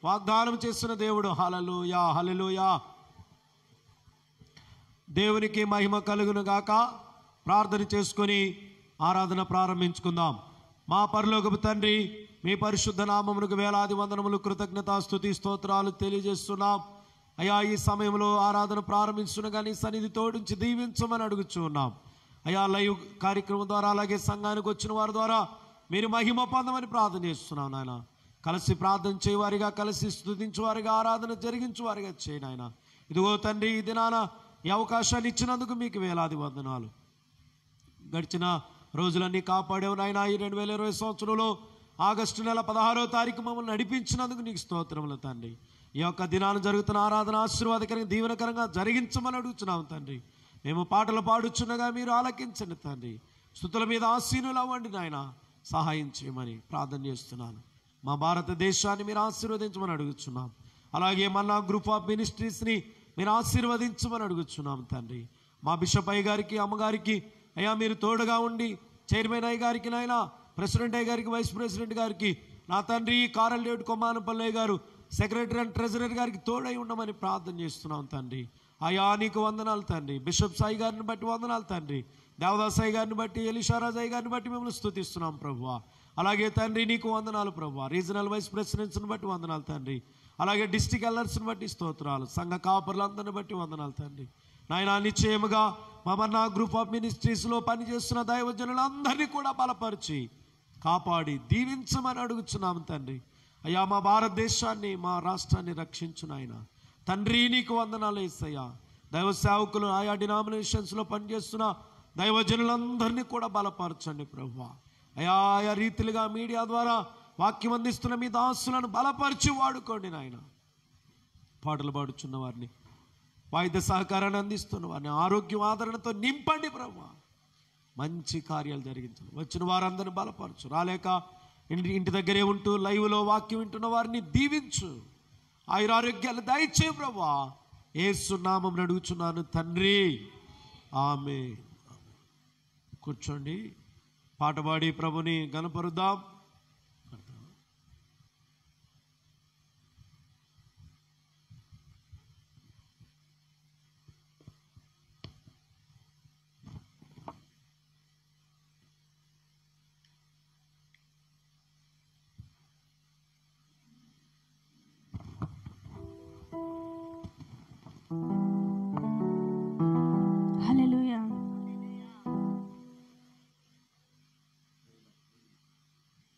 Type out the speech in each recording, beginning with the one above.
వాగ్దానం చేస్తున్న దేవుడు హలలుయా హలలుయా దేవునికి మహిమ కలుగును గాక ప్రార్థన చేసుకొని ఆరాధన ప్రారంభించుకుందాం మా పరలోకపు తండ్రి మీ పరిశుద్ధ నామమునకు వేలాది వందనములు కృతజ్ఞత స్థుతి స్తోత్రాలు తెలియజేస్తున్నాం అయా ఈ సమయంలో ఆరాధన ప్రారంభించున్న కానీ సన్నిధి తోడించి దీవించమని అడుగుచున్నాం అయా లైవ్ కార్యక్రమం ద్వారా అలాగే సంఘానికి వచ్చిన వారి ద్వారా మీరు మహిమ పొందమని ప్రార్థన చేస్తున్నాం నాయన కలిసి ప్రార్థన చేయవారిగా కలిసి స్థుతించువారిగా ఆరాధన జరిగించువారిగా చేయి నాయన ఇదిగో తండ్రి ఈ దినాన ఈ అవకాశాన్ని ఇచ్చినందుకు మీకు వేలాది వందనాలు గడిచిన రోజులన్నీ కాపాడేవు నాయన ఈ రెండు వేల ఇరవై సంవత్సరంలో ఆగస్టు నెల పదహారో తారీఖు మమ్మల్ని నడిపించినందుకు నీకు స్తోత్రములు తండ్రి ఈ యొక్క దినాన జరుగుతున్న ఆరాధన ఆశీర్వాదకరంగా దీవెనకరంగా జరిగించమని అడుగుతున్నాం తండ్రి మేము పాటలు పాడుచున్నగా మీరు ఆలకించండి తండ్రి స్థుతుల మీద ఆసీనులు అవ్వండి నాయన సహాయం చేయమని ప్రార్థన చేస్తున్నాను మా భారతదేశాన్ని మీరు ఆశీర్వదించమని అడుగుతున్నాం అలాగే మన్నా గ్రూప్ ఆఫ్ మినిస్ట్రీస్ని మీరు ఆశీర్వదించమని అడుగుతున్నాం తండ్రి మా బిషప్ అయ్య గారికి అమ్మగారికి అయ్యా మీరు తోడుగా ఉండి చైర్మన్ అయ్య గారికి నాయన ప్రెసిడెంట్ అయ్య గారికి వైస్ ప్రెసిడెంట్ గారికి నా తండ్రి కారల్ డేవిడ్ కొమ్మానపల్లయ్య గారు సెక్రటరీ అండ్ ట్రెజరర్ గారికి తోడై ఉండమని ప్రార్థన చేస్తున్నాం తండ్రి అయా నీకు వందనాలు తండ్రి బిషప్ సాయి గారిని బట్టి వందనాలు తండ్రి దేవదాస్ అయ్య గారిని బట్టి ఎలిషారాజ్ అయ్య గారిని బట్టి మిమ్మల్ని స్తుతిస్తున్నాం ప్రభువా అలాగే తండ్రి నీకు వందనాలు ప్రభువా రీజనల్ వైస్ ప్రెసిడెంట్స్ని బట్టి వందనాలు తండ్రి అలాగే డిస్టిక్ ఎల్లర్స్ని బట్టి స్తోత్రాలు సంఘ కాపర్లందరిని బట్టి వందనాలు తండ్రి నాయన నిశ్చయముగా మమన్న గ్రూప్ ఆఫ్ మినిస్ట్రీస్లో పనిచేస్తున్న దైవజనులందరినీ కూడా బలపరిచి కాపాడి దీవించమని అడుగుచున్నాము తండ్రి అయ్యా మా భారతదేశాన్ని మా రాష్ట్రాన్ని రక్షించు నాయన తండ్రి నీకు వందనాలు వేసయ్యా దైవ సేవకులు ఆయా డినామినేషన్స్లో పనిచేస్తున్న దైవజనులందరినీ కూడా బలపరచండి ప్రభు అయా ఆయా రీతిలుగా మీడియా ద్వారా వాక్యం అందిస్తున్న మీ దాసులను బలపరిచి వాడుకోండి నాయన పాటలు పాడుచున్న వారిని వాయిద్య సహకారాన్ని అందిస్తున్న వారిని ఆరోగ్యం ఆదరణతో నింపండి ప్రభు మంచి కార్యాలు జరిగించండి వచ్చిన వారందరిని బలపరచు రాలేక ఇంటి ఇంటి దగ్గరే ఉంటూ లైవ్లో వాక్యం వింటున్న వారిని దీవించు ఆయురారోగ్యాలు దయచే ప్రభా ఏసునామం అడుగుచున్నాను తండ్రి ఆమె కూర్చోండి పాట పాడి ప్రభుని గనపరుద్దాం హల్లెలూయా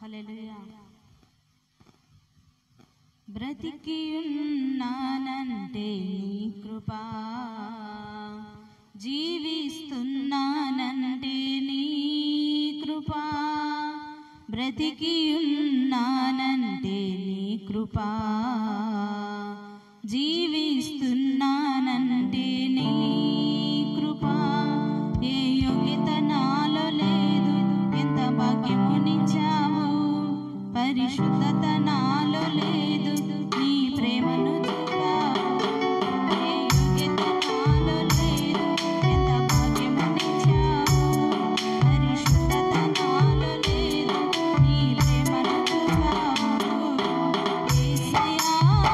హల్లెలూయా బ్రతికి ఉన్నానంటే నీ కృపా జీవిస్తున్నానంటే నీ కృపా బ్రతికి ఉన్నానంటే నీ కృపా జీవిస్తున్నానంటే నీ కృపా ఏ యోగ్యత నాలో లేదు ఎంత భాగ్యమునిచ్చావు పరిశుద్ధత నాలో లేదు నీ ప్రేమను చూపావు ఏ యోగ్యత నాలో లేదు ఎంత భాగ్యమునిచ్చావు పరిశుద్ధత నాలో లేదు నీ ప్రేమను చూపావు యేసయ్యా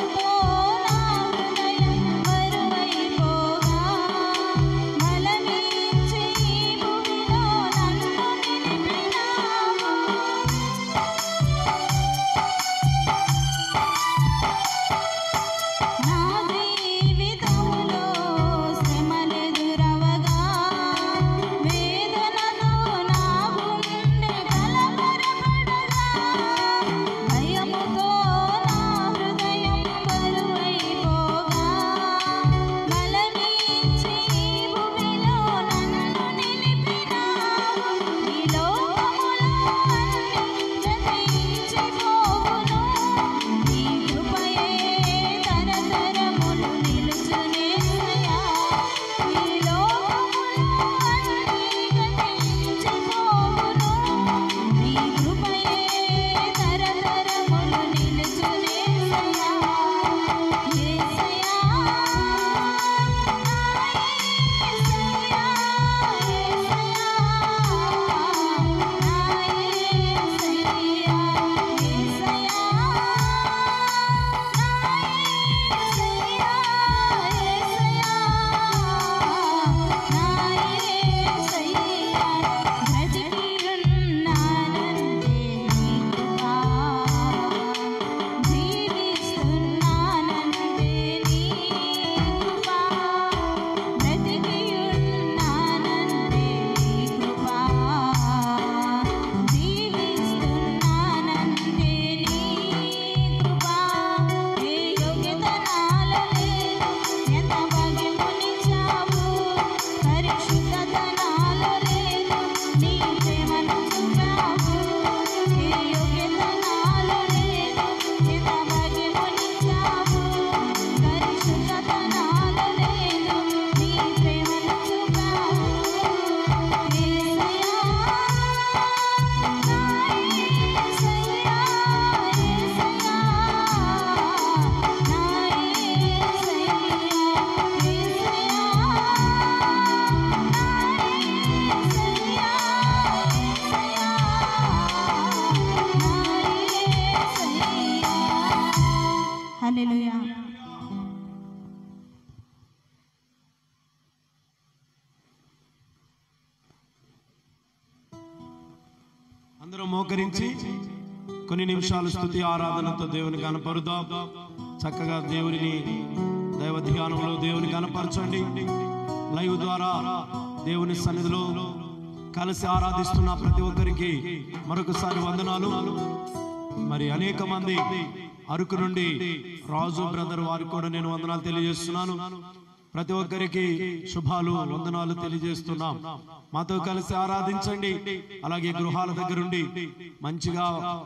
అందరం మోకరించి కొన్ని నిమిషాలు స్థుతి ఆరాధనతో దేవుని కనపరుదాం చక్కగా దేవుని దైవ ధ్యానంలో దేవుని కనపరచండి లైవ్ ద్వారా దేవుని సన్నిధిలో కలిసి ఆరాధిస్తున్న ప్రతి ఒక్కరికి మరొకసారి వందనాలు మరి అనేక మంది అరకు నుండి రాజు బ్రదర్ వారికి కూడా నేను వందనాలు తెలియజేస్తున్నాను ప్రతి ఒక్కరికి శుభాలు వందనాలు తెలియజేస్తున్నాం మాతో కలిసి ఆరాధించండి అలాగే గృహాల దగ్గరుండి మంచిగా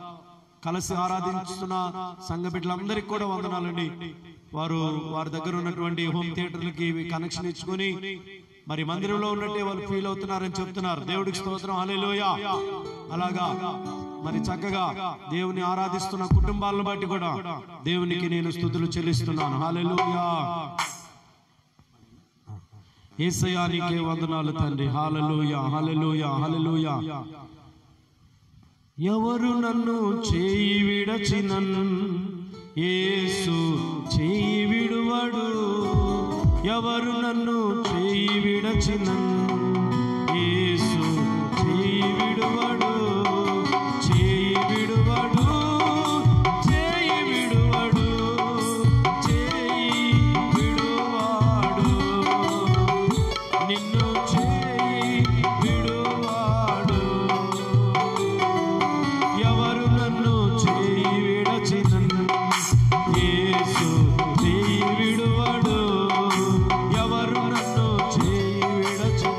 కలిసి ఆరాధించుతున్న సంఘ బిడ్డలందరికీ కూడా వందనాలండి వారు వారి దగ్గర ఉన్నటువంటి హోమ్ థియేటర్లకి ఇవి కనెక్షన్ ఇచ్చుకొని మరి మందిరంలో ఉన్నట్టే వాళ్ళు ఫీల్ అవుతున్నారని చెప్తున్నారు దేవుడికి స్తోత్రం హల్లెలూయ అలాగా మరి చక్కగా దేవుని ఆరాధిస్తున్న కుటుంబాలను బట్టి కూడా దేవునికి నేను స్థుతులు చెల్లిస్తున్నాను హల్లెలూయా ఏసయ్యా నీకే వందనాలు తండ్రి హల్లెలూయా హల్లెలూయా హల్లెలూయా ఎవరు నన్ను చేయి విడచినన్ యేసు చేయి విడువడు ఎవరు నన్ను చేయి విడచినన్ యేసు చేయి విడువడు చేయి విడువడు చేయి విడువడు చేయి విడువాడు నిన్ను చేయి విడువాడు ఎవరు నన్ను చేయి విడచినను యేసు చేయి విడువడు ఎవరు నన్ను చేయి విడచి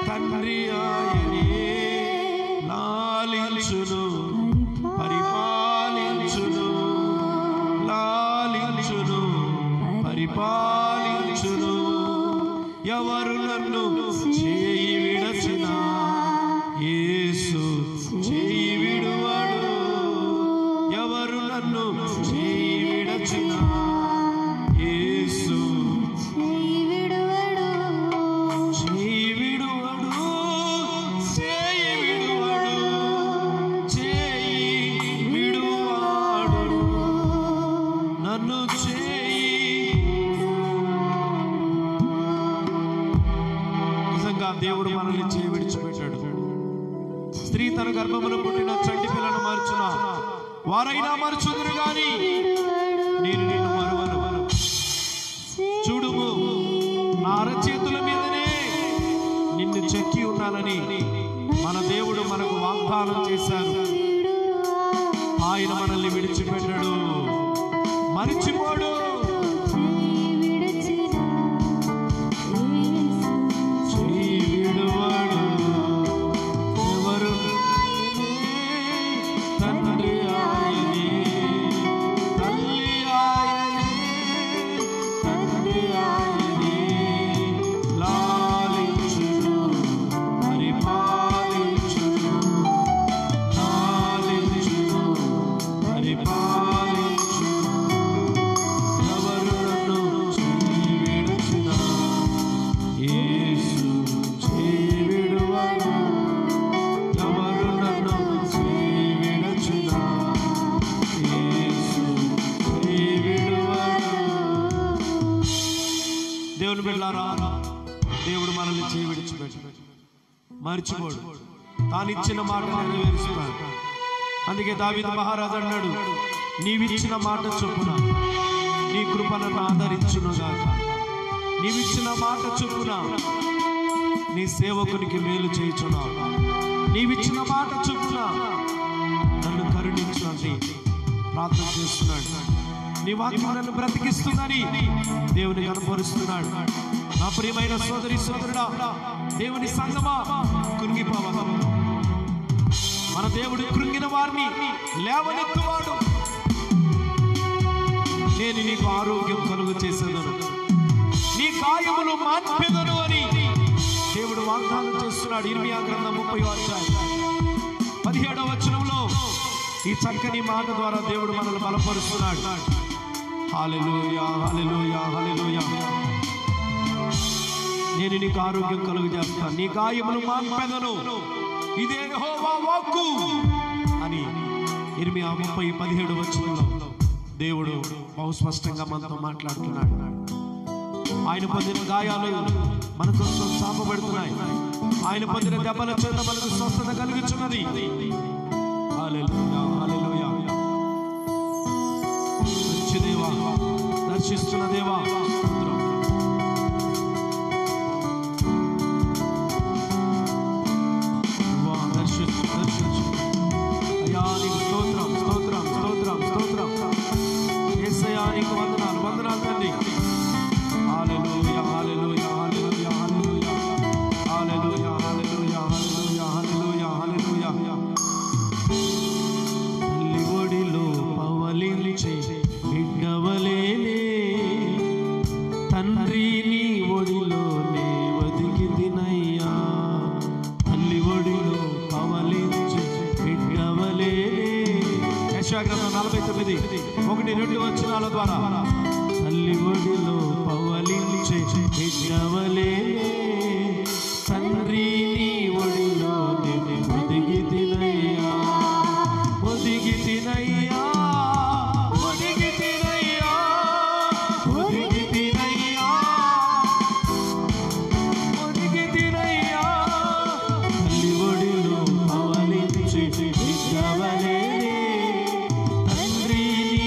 తండ్రి ఆయనే లాలించును పరిపాలించును లాలించును పరిపాలించును ఎవరు నన్ను చేయి విడచిన యేసు చేయి విడువడు ఎవరు నన్ను చేయి విడచిన యేసు చేయి విడువడు చేయి విడువడు చేయి విడువాడు నన్ను చేయి నిజంగా దేవుడు మనల్ని చేయి విడిచిపెట్టాడు స్త్రీ తన గర్భమును పుట్టిన చంటి పిల్లను మరుచున వారైనా మరుచుదురు గాని నేను నిన్ను మరువను చూడుము నా అరచేతుల మీదనే నిన్ను చెక్కి ఉన్నానని మన దేవుడు మనకు వాగ్దానం చేశారు ఆయన మనల్ని విడిచిపెట్టాడు మరిచిపోడు చేయి విడువడు. ఎవరు తండ్రి ఆయనే తల్లి ఆయనే తండ్రి ఆయనే లాలించును పరిపాలించును లాలించును పరిపాలించును ఎవరు నన్ను చేయి విడిచినా యేసు చేయి విడువడు. ఎవరు నన్ను చేయి విడచునా? యేసు చేయి విడువడు. దేవుని బిడ్డారా దేవుడు మనల్ని చేయి విడిచిపెట్టాడు మర్చిపోడు తాను ఇచ్చిన మాట నెరవేరుస్తున్నాడు అందుకే దావిద మహారాజు అన్నాడు నీవిచ్చిన మాట చొప్పున నీ కృప నన్ను ఆదరించునుగాక నీవిచ్చిన మాట చొప్పున నీ సేవకునికి మేలు చేయుచున్నావు నీవిచ్చిన మాట చొప్పున నన్ను కరుణించు అని ప్రార్థన చేస్తున్నాడు నీ వాక్యం నన్ను బ్రతికిస్తుందని దేవుని కనపరుస్తున్నాడు నా ప్రియమైన సోదరి సోదరుడా దేవుని సంగమా కృంగిపోవాలి మన దేవుడు కృంగిన వారిని లేవనెత్తువాడు నేను నీకు ఆరోగ్యం కలుగు చేసేదను నీ గాయములు మాన్పెదను అని దేవుడు వాగ్దానం చేస్తున్నాడు ఇర్మియా గ్రంథం ముప్పై అధ్యాయం పదిహేడవ వచనంలో ఈ చక్కని మాట ద్వారా దేవుడు మనల్ని బలపరుస్తున్నాడు హల్లెలూయా హల్లెలూయా హల్లెలూయా నేను నీకు ఆరోగ్యం కలుగు చేస్తాను నీ గాయములు మాన్పెదను ఇదే యెహోవా వాక్కు అని ఇర్మియా ముప్పై పదిహేడు వచనంలో దేవుడు బహు స్పష్టంగా మనతో మాట్లాడుతున్నాడు ఆయన పొందిన గాయాలు మన కోసం చాపబడుతున్నాయి ఆయన పొందిన దెబ్బల చేత మనకు స్వస్థత కలుగుతున్నది హల్లెలూయా, హల్లెలూయా. మంచి దేవా దర్శిస్తున్న దేవా స్తోత్రం. ప్రభువా, దర్శించు దర్శించు అయ్యా నీకు స్తోత్రం స్తోత్రం స్తోత్రం స్తోత్రం యేసయ్యా నీకు వందనాలు వందనాలు తండ్రి హల్లెలూయా హల్లెలూయా హల్లెలూయా హల్లెలూయా హల్లెలూయా హల్లెలూయా హల్లెలూయా హల్లెలూయా హల్లెలూయా తల్లి ఒడిలో పవలించే బిడ్డవలేనే తండ్రి నీ ఒడిలోనే ఒదిగి తినయ్యా తల్లి ఒడిలో పవలించే బిడ్డవలేనే యశాగ్రంథం నలభై తొమ్మిది ఒకటి రెండు వచనాల ద్వారా తల్లి ఒడిలో పవలించే బిడ్డవలేనే తండ్రి నీ ఒడిలో నేను ఒదిగి తినయ్యా ఒదిగి తినయ్యా ఒదిగి తినయ్యా ఒదిగి తినయ్యా ఒదిగి తినయ్యా తల్లి ఒడిలో పవలించి విద్యవలే తండ్రి నీ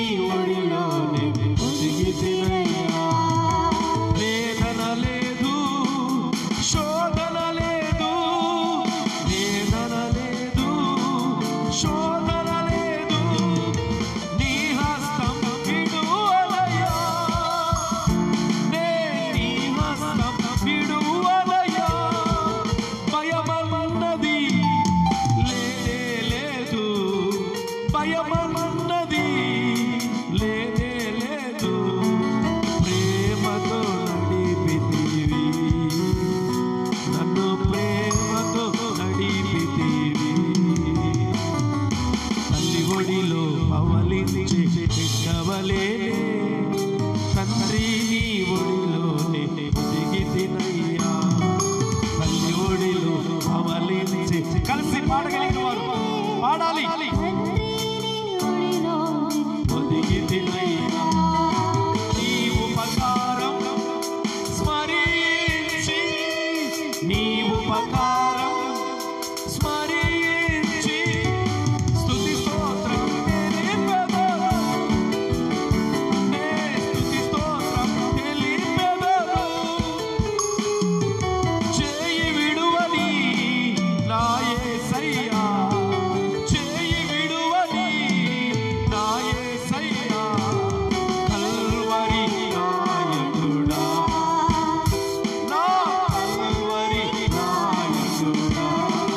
ఒడిలోనే ఒదిగి తినయ్యా వేదన లేదు నీ ఉపకారం స్మరించి స్తుతి స్తోత్రం తెలిపెదను. నే స్తుతి స్తోత్రం తెలిపెదను. చేయి విడువని నా యేసయ్యా చేయి విడువని నా యేసయ్యా కల్వరి నాయకుడా నా కల్వరి నాయకుడా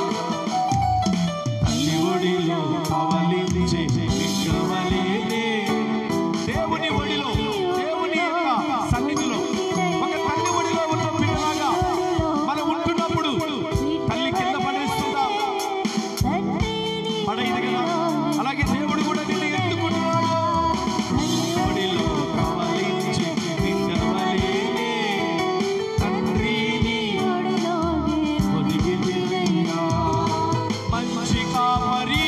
తల్లి ఒడిలో పవలించే విగ్రహమలేనే దేవుని ఒడిలో దేవుని యొక్క సన్నిధిలో ఒక తల్లి ఒడిలో ఉన్న బిడ్డలాగా మనం ఉంటున్నప్పుడు తల్లి కింద పడేస్తుందా పడైంది కదా అలాగే దేవుడు కూడా నిన్ను ఎత్తుకుంటున్నాడు ఒడిలో పవలించే విగ్రహమలేనే తండ్రిని ఒదిగిపోయినా మంచి కాపరి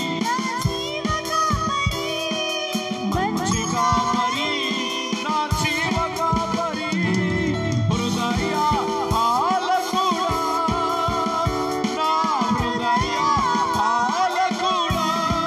మంచి కాపరి నా జీవ కాపరి హృదయ పాలకుడా నా హృదయ పాలకుడా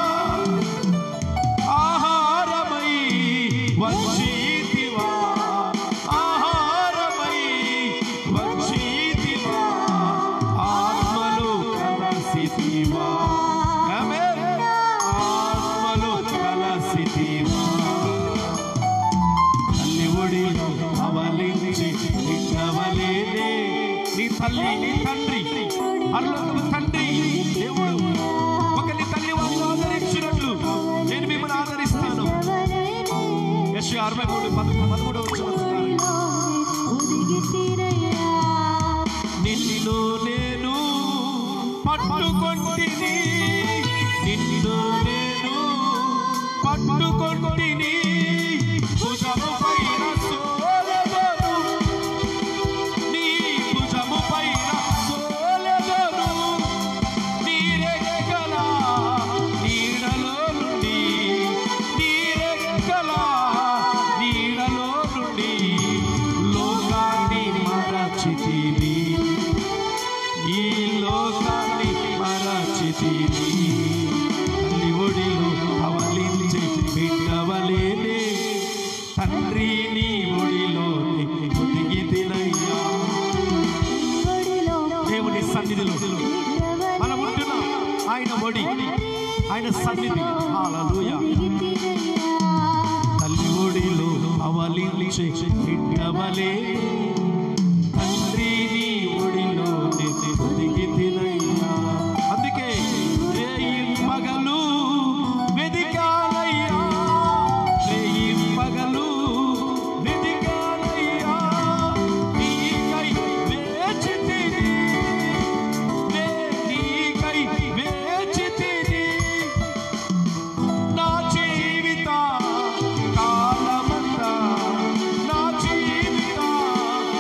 ఆహారమై వంచితివా ఆహారమై వంచితివా ఆత్మలు కలసితివా ఆమేన్. ఆత్మలు కలసితివా తల్లి ఒడిలో అవలించి నిన్నవలేనే నీ తల్లి నీ తండ్రి పరలోకపు తండ్రి దేవుడు ఒకరి తల్లి వాళ్ళు ఆదరించినట్లు నేను మిమ్మల్ని ఆదరిస్తాను యశ అరవై మూడు పదమూడు పదమూడు నిన్ను నేను పట్టుకొంటిని నిన్ను నేను పట్టుకొంటిని భుజము పైన సోలెదను నీ భుజము పైన సోలెదను నీరెక్కల నీడలో నుండి నీరెక్కల నీడలో నుండి లోకాన్ని మరచితిని ఈ లోకాన్ని మరచితిని తల్లి ఒడిలో అవలించి బిడ్డవలేనే తండ్రి నీ ఒడిలో ఒదిగి తినయ్యా దేవుని సన్నిధిలో మనం ఉంటున్నాం ఆయన ఒడి ఆయన సన్నిధి హల్లెలూయా తల్లి ఒడిలో అవలించి బిడ్డవలే తండ్రి నీ ఒడిలో ఒదిగి తినయ్యా అందుకే రేయి పగలు వెదికాలయ్యా రేయి పగలు వెదికాలయ్యా నీకై వేచితిని నే నీకై వేచితిని నా జీవిత కాలమంతా నా జీవిత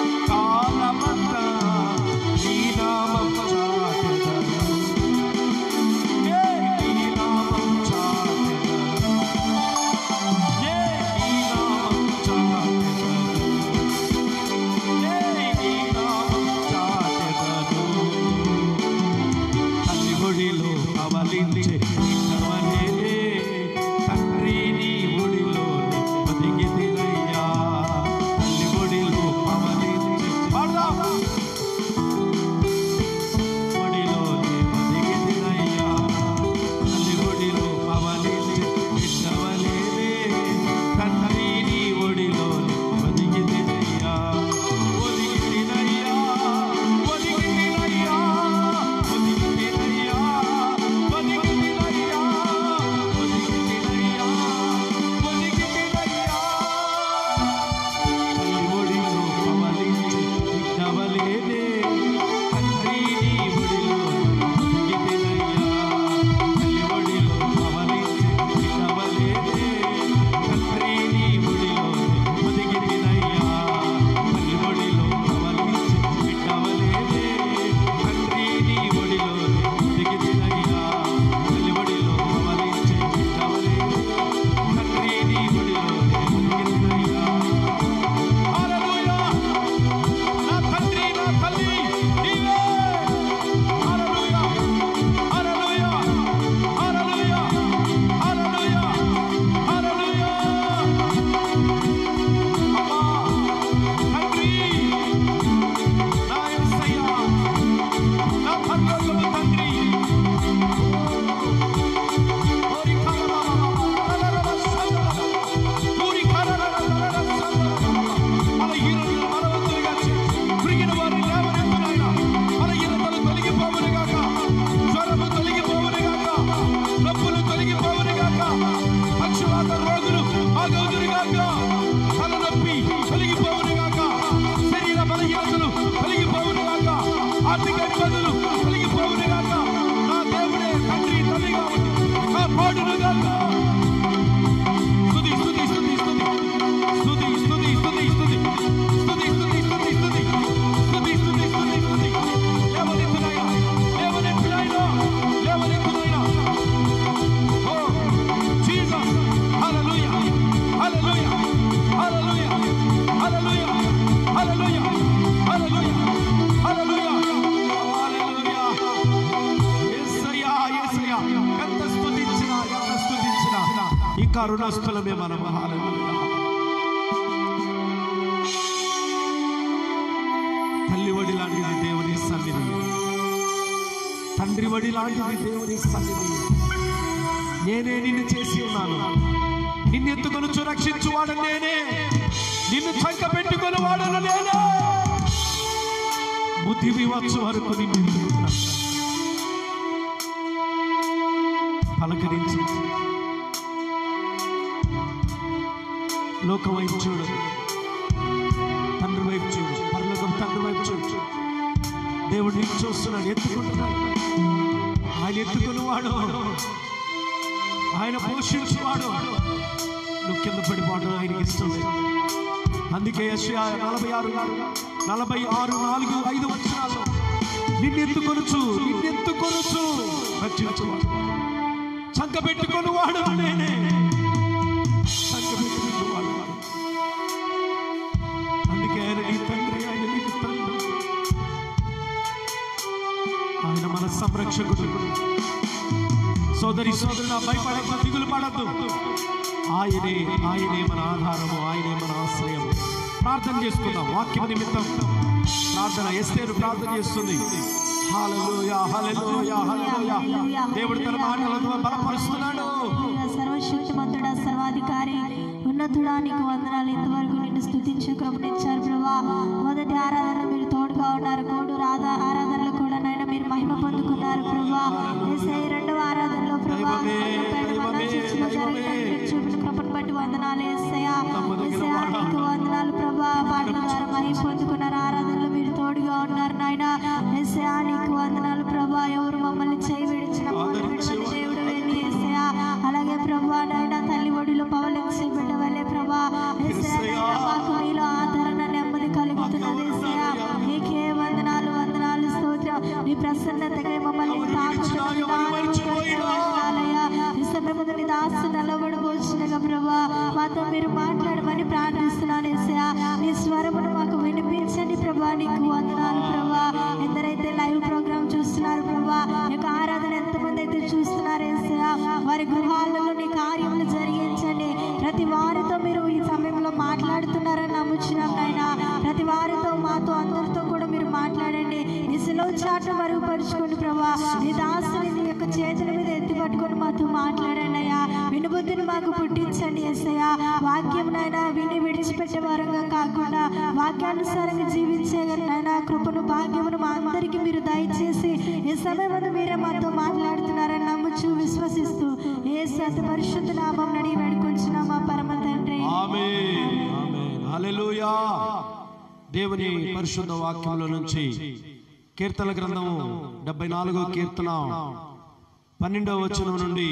ఆపదలు తొలగిపోవును గాక నా దేవుడే తండ్రి తల్లిగా కాపాడును గాక స్తుతి స్తుతి స్తుతి స్తుతి స్తుతి స్తుతి స్తుతి స్తుతి స్తుతి స్తుతి స్తుతి స్తుతి స్తుతి స్తుతి స్తుతి స్తుతి లేవనెత్తునైనా లేవనెత్తునైనా లేవనెత్తునైనా ఓ జీసస్ హల్లెలూయా హల్లెలూయా హల్లెలూయా హల్లెలూయా హల్లెలూయా హల్లెలూయా హల్లెలూయా హల్లెలూయా యేసయ్యా యేసయ్యా ఎంత స్తుతించినా ఎంత స్తుతించినా ఇంకా రుణస్థులమే మనం హల్లెలూయా తల్లి వడి లాంటిది దేవుని సన్నిధి తండ్రి వడి లాంటిది దేవుని సన్నిధి నేనే నిన్ను చేసి ఉన్నాను నిన్ను ఎత్తుకొని రక్షించువాడు నేనే నిన్ను చంక పెట్టుకొని వాడను నేనే బుద్ధి వివచ్చు వరకు నిన్ను ఎత్తుకున్నాను. పలకరించి లోకం వైపు చూడు తండ్రి వైపు చూడు పరలోకం తండ్రి వైపు చూడు దేవుడు నీకు చూస్తున్నాడు ఎత్తుకుంటున్నాడు ఆయన ఎత్తుకున్నవాడు ఆయన పోషించువాడు నువ్వు కింద పడిపోవడం ఆయనకి ఇష్టం లేదు అందుకే యెషయా నలభై ఆరు నలభై ఆరు నాలుగు ఐదు వచ్చినాల్లో నిన్నెత్తుకొనుచు నిన్నెత్తుకొనుచు రక్షించువాడు చంక పెట్టుకొని వాడు నేనే చంక పెట్టుకుని వాడు అందుకే ఆయన నీ తండ్రి ఆయన నీకు తండ్రి ఆయన మన సంరక్షకుడు సోదరి సోదరుడు భయపడద్దు దిగులు పడద్దు ఆయనే ఆయనే మన ఆధారము ఆయనే మన ఆశ్రయం ప్రార్థన చేసుకుందాం వాక్యం నిమిత్తం ప్రార్థన ఎస్తేరు ప్రార్థన చేస్తుంది హల్లెలూయా హల్లెలూయా హల్లెలూయా దేవుడు తన మాటలతో బలపరుస్తున్నాడు సర్వశక్తిమంతుడా సర్వాధికారి ఉన్నతుడా నీకు వందనాలు ఇంతవరకు నిన్ను స్థుతించే కృపణించారు ప్రభా మొదటి ఆరాధన మీరు తోడుగా ఉన్నారు కోడు రాధా ఆరాధనలో కూడా నైనా మీరు మహిమ పొందుకున్నారు ప్రభా ఏసై రెండవ ఆరాధనలో ప్రభా దైవమే, పేద మన్నా దైవమే, చర్చిలో జరిగిన దైవమే. మీరు చూపిన కృపను బట్టి వందనాలు ఏసయ్యా నమ్మదగిన ఏసయ్యా వాడా. నీకు వందనాలు ప్రభా పాటల ద్వారా మహిమ పొందుకున్నారు ఆరాధనలో మీరు తోడుగా ఉన్నారు నాయన ఏసయ్యా నీకు వందనాలు ప్రభా ఎవరు మమ్మల్ని చేయి విడిచిన ఆదరించేవాడు. దేవుడు వెళ్ళి ఏసయ్యా అలాగే ప్రభా నాయన తల్లి ఒడిలో పవలించి బిడ్డ వల్లే ప్రభా ఏసయ్యా యేసయ్యా. నాయనా, మాకు మీలో ఆదరణ నెమ్మది కలుగుతున్నది ఏసయ్యా నీకే వందనాలు వందనాలు స్తోత్రం నీ ప్రసన్నతగా మమ్మల్ని తాకుతున్న విధానం కొరకు వందనాలయ్యా. ఈ సమయమున నీ దాసు నిలబడవచ్చునగా ప్రభా మాతో మీరు మాట్లాడమని ప్రార్థిస్తున్నాను ఏసయ్యా నీ స్వరమును మాకు వినిపించండి ప్రభా నీకు వందనాలు ప్రభా ఎందరైతే లైవ్ ప్రోగ్రామ్ చూస్తున్నారు ప్రభా ఈ యొక్క ఆరాధన ఎంతమంది అయితే చూస్తున్నారు ఏసయ్యా వారి గృహాలలో నీ కార్యములు జరిగించండి ప్రతి వారితో మీరు ఈ సమయంలో మాట్లాడుతున్నారని నమ్ముచున్నాం నాయన ప్రతి వారితో మాతో అందరితో కూడా మీరు మాట్లాడండి నీ సిలువ చాటు మరుగుపరుచుకోండి ప్రభా నీ దాసుని నీ యొక్క చేతుల మీద ఎత్తి పట్టుకొని మాతో మాట్లాడండి అయ్యా వినుబుద్ధిని మాకు పుట్టించండి ఎస్సయ్యా వాక్యం నాయన విని విడిచిపెట్టే వారంగా కాకుండా వాక్యానుసారంగా జీవించే నాయన కృపను భాగ్యమును మా అందరికీ మీరు దయచేసి ఈ సమయం మీరే మాతో మాట్లాడుతున్నారని నమ్ముచు విశ్వసిస్తూ ఏ సత పరిశుద్ధ నామం నడి వేడుకొంచున్నా మా పరమ తండ్రి ఆమేన్ ఆమేన్ హల్లెలూయా దేవుని పరిశుద్ధ వాక్యంలో నుంచి కీర్తన గ్రంథము డెబ్బై నాలుగో కీర్తన పన్నెండవ వచనం నుండి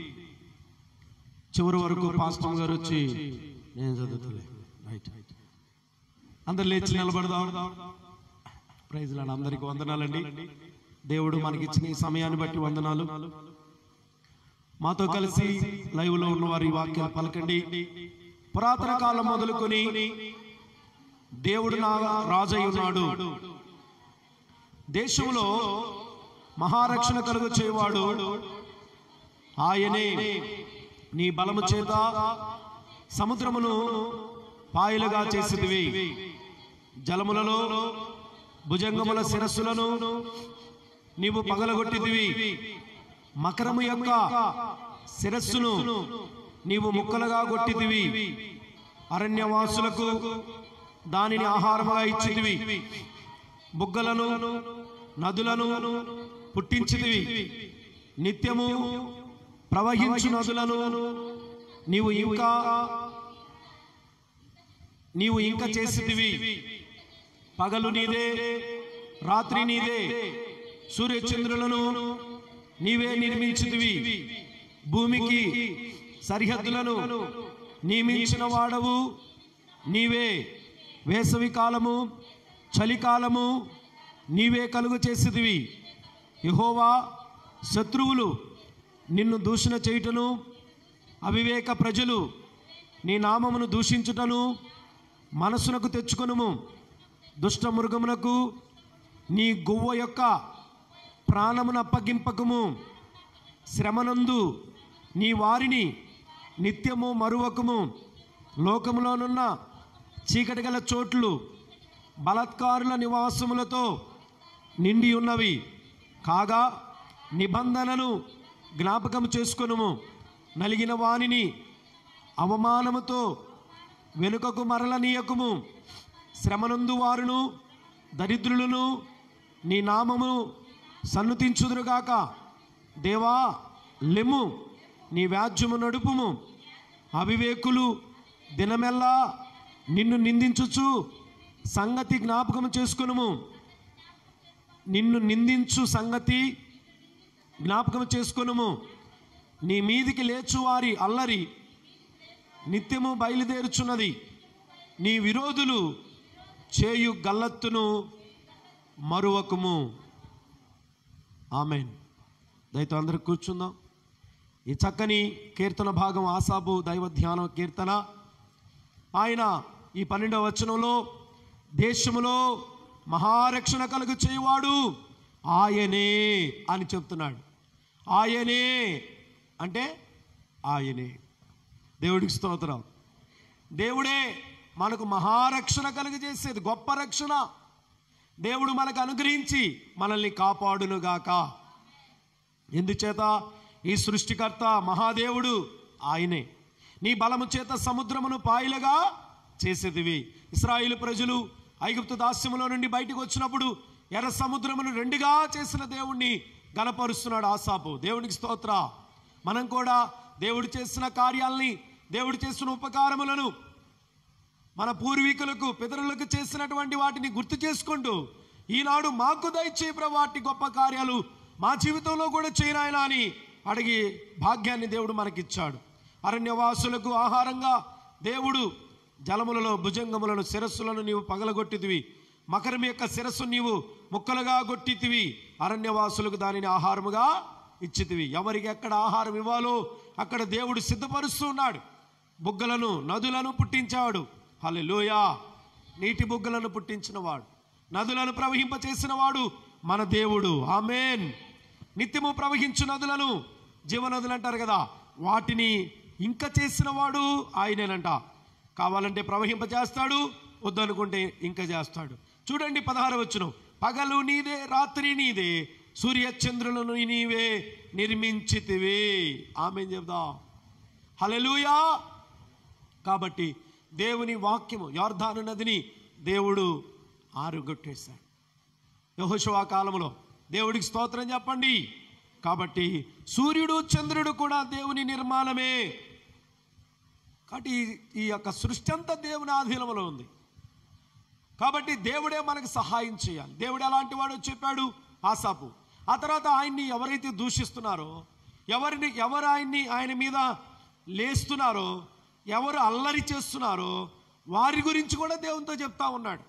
చివరి వరకు పాస్టర్ గారు వచ్చి నేను చదువుతలే రైట్ అందరు లేచి నిలబడదాం ప్రైజ్ లాడ్ అందరికి వందనాలండి దేవుడు మనకిచ్చిన ఈ సమయాన్ని బట్టి వందనాలు మాతో కలిసి లైవ్ లో ఉన్న వారి వాక్యాలు పలకండి పురాతన కాలం మొదలుకొని దేవుడు నా రాజై ఉన్నాడు దేశంలో మహారక్షణ కలుగు చేయవాడు ఆయనే నీ బలము చేత సముద్రమును పాయలుగా చేసిదివి జలములలో భుజంగముల శిరస్సులను నీవు పగలగొట్టిదివి మకరము యొక్క శిరస్సును నీవు ముక్కలుగా కొట్టిదివి అరణ్యవాసులకు దానిని ఆహారముగా ఇచ్చిదివి బుగ్గలను నదులను పుట్టించిదివి నిత్యము ప్రవహించు నదులను నీవు ఇంకా నీవు ఇంకా చేసిదివి పగలు నీదే రాత్రి నీదే సూర్యచంద్రులను నీవే నిర్మించితివి భూమికి సరిహద్దులను నియమించిన వాడవు నీవే వేసవి కాలము చలికాలము నీవే కలుగు చేసేదివి యహోవా శత్రువులు నిన్ను దూషణ చేయుటను అవివేక ప్రజలు నీ నామమును దూషించుటను మనసునకు తెచ్చుకొనుము దుష్ట మృగమునకు నీ గువ్వ యొక్క ప్రాణమును అప్పగింపకము శ్రమనందు నీ వారిని నిత్యము మరువకము లోకములోనున్న చీకటి గల చోట్లు బలత్కారుల నివాసములతో నిండి ఉన్నవి కాగా నిబంధనను జ్ఞాపకం చేసుకొనుము నలిగిన వానిని అవమానముతో వెనుకకు మరలనీయకుము శ్రమనందు వారును దరిద్రులను నీ నామము సన్నుతించుదురుగాక దేవా లెమ్ము నీ వ్యాజ్యము నడుపుము అవివేకులు దినమెల్లా నిన్ను నిందించుచు సంగతి జ్ఞాపకం చేసుకునుము నిన్ను నిందించు సంగతి జ్ఞాపకం చేసుకునుము నీ మీదికి లేచు వారి అల్లరి నిత్యము బయలుదేరుచున్నది నీ విరోధులు చేయు గల్లత్తును మరువకుము ఆమెన్ దయతో అందరూ కూర్చుందాం ఈ చక్కని కీర్తన భాగం ఆసాబు దైవ ధ్యానం కీర్తన ఆయన ఈ పన్నెండవ వచనంలో దేశములో మహారక్షణ కలుగు చేయవాడు ఆయనే అని చెప్తున్నాడు ఆయనే అంటే ఆయనే దేవుడికి స్తోత్రం దేవుడే మనకు మహారక్షణ కలుగజేసేది గొప్ప రక్షణ దేవుడు మనకు అనుగ్రహించి మనల్ని కాపాడునుగాక ఎందుచేత ఈ సృష్టికర్త మహాదేవుడు ఆయనే నీ బలము చేత సముద్రమును పాయలుగా చేసేదివి ఇస్రాయిల్ ప్రజలు ఐగుప్తు దాస్యములో నుండి బయటకు వచ్చినప్పుడు ఎర్ర సముద్రమును రెండుగా చేసిన దేవుణ్ణి గనపరుస్తున్నాడు ఆసాపు దేవునికి స్తోత్ర మనం కూడా దేవుడు చేసిన కార్యాలని దేవుడు చేసిన ఉపకారములను మన పూర్వీకులకు పితరులకు చేసినటువంటి వాటిని గుర్తు చేసుకుంటూ ఈనాడు మాకు దయచేయ వాటి గొప్ప కార్యాలు మా జీవితంలో కూడా చేయనాయన అని అడిగి భాగ్యాన్ని దేవుడు మనకిచ్చాడు అరణ్యవాసులకు ఆహారంగా దేవుడు జలములలో భుజంగములను శిరస్సులను నీవు పగలగొట్టితివి మకరం యొక్క శిరస్సు నీవు ముక్కలుగా గొట్టితివి అరణ్యవాసులకు దానిని ఆహారముగా ఇచ్చితివి ఎవరికి ఎక్కడ ఆహారం ఇవ్వాలో అక్కడ దేవుడు సిద్ధపరుస్తున్నాడు బుగ్గలను నదులను పుట్టించాడు హల్లెలూయా నీటి బుగ్గలను పుట్టించినవాడు నదులను ప్రవహింపచేసిన వాడు మన దేవుడు ఆమెన్ నిత్యము ప్రవహించు నదులను జీవనదులు అంటారు కదా వాటిని ఇంకా చేసిన వాడు ఆయనేనంట కావాలంటే ప్రవహింపచేస్తాడు వద్దనుకుంటే ఇంకా చేస్తాడు చూడండి పదహారు వచ్చును పగలు నీదే రాత్రి నీదే సూర్యచంద్రులను నీవే నిర్మించితివి ఆమె చెప్దాం హల్లెలూయా కాబట్టి దేవుని వాక్యము యోర్ధాను నదిని దేవుడు ఆరుగొట్టేశాడు యహోశివా కాలంలో దేవుడికి స్తోత్రం చెప్పండి కాబట్టి సూర్యుడు చంద్రుడు కూడా దేవుని నిర్మాణమే కాబట్టి ఈ- ఈ యొక్క సృష్టి అంతా దేవుని ఆధీనంలో ఉంది కాబట్టి దేవుడే మనకు సహాయం చేయాలి దేవుడు ఎలాంటి వాడో చెప్పాడు ఆసాపు ఆ తర్వాత ఆయన్ని ఎవరైతే దూషిస్తున్నారో ఎవరిని ఎవరు ఆయన్ని ఆయన మీద లేస్తున్నారో ఎవరు అల్లరి చేస్తున్నారో వారి గురించి కూడా దేవునితో చెప్తా ఉన్నాడు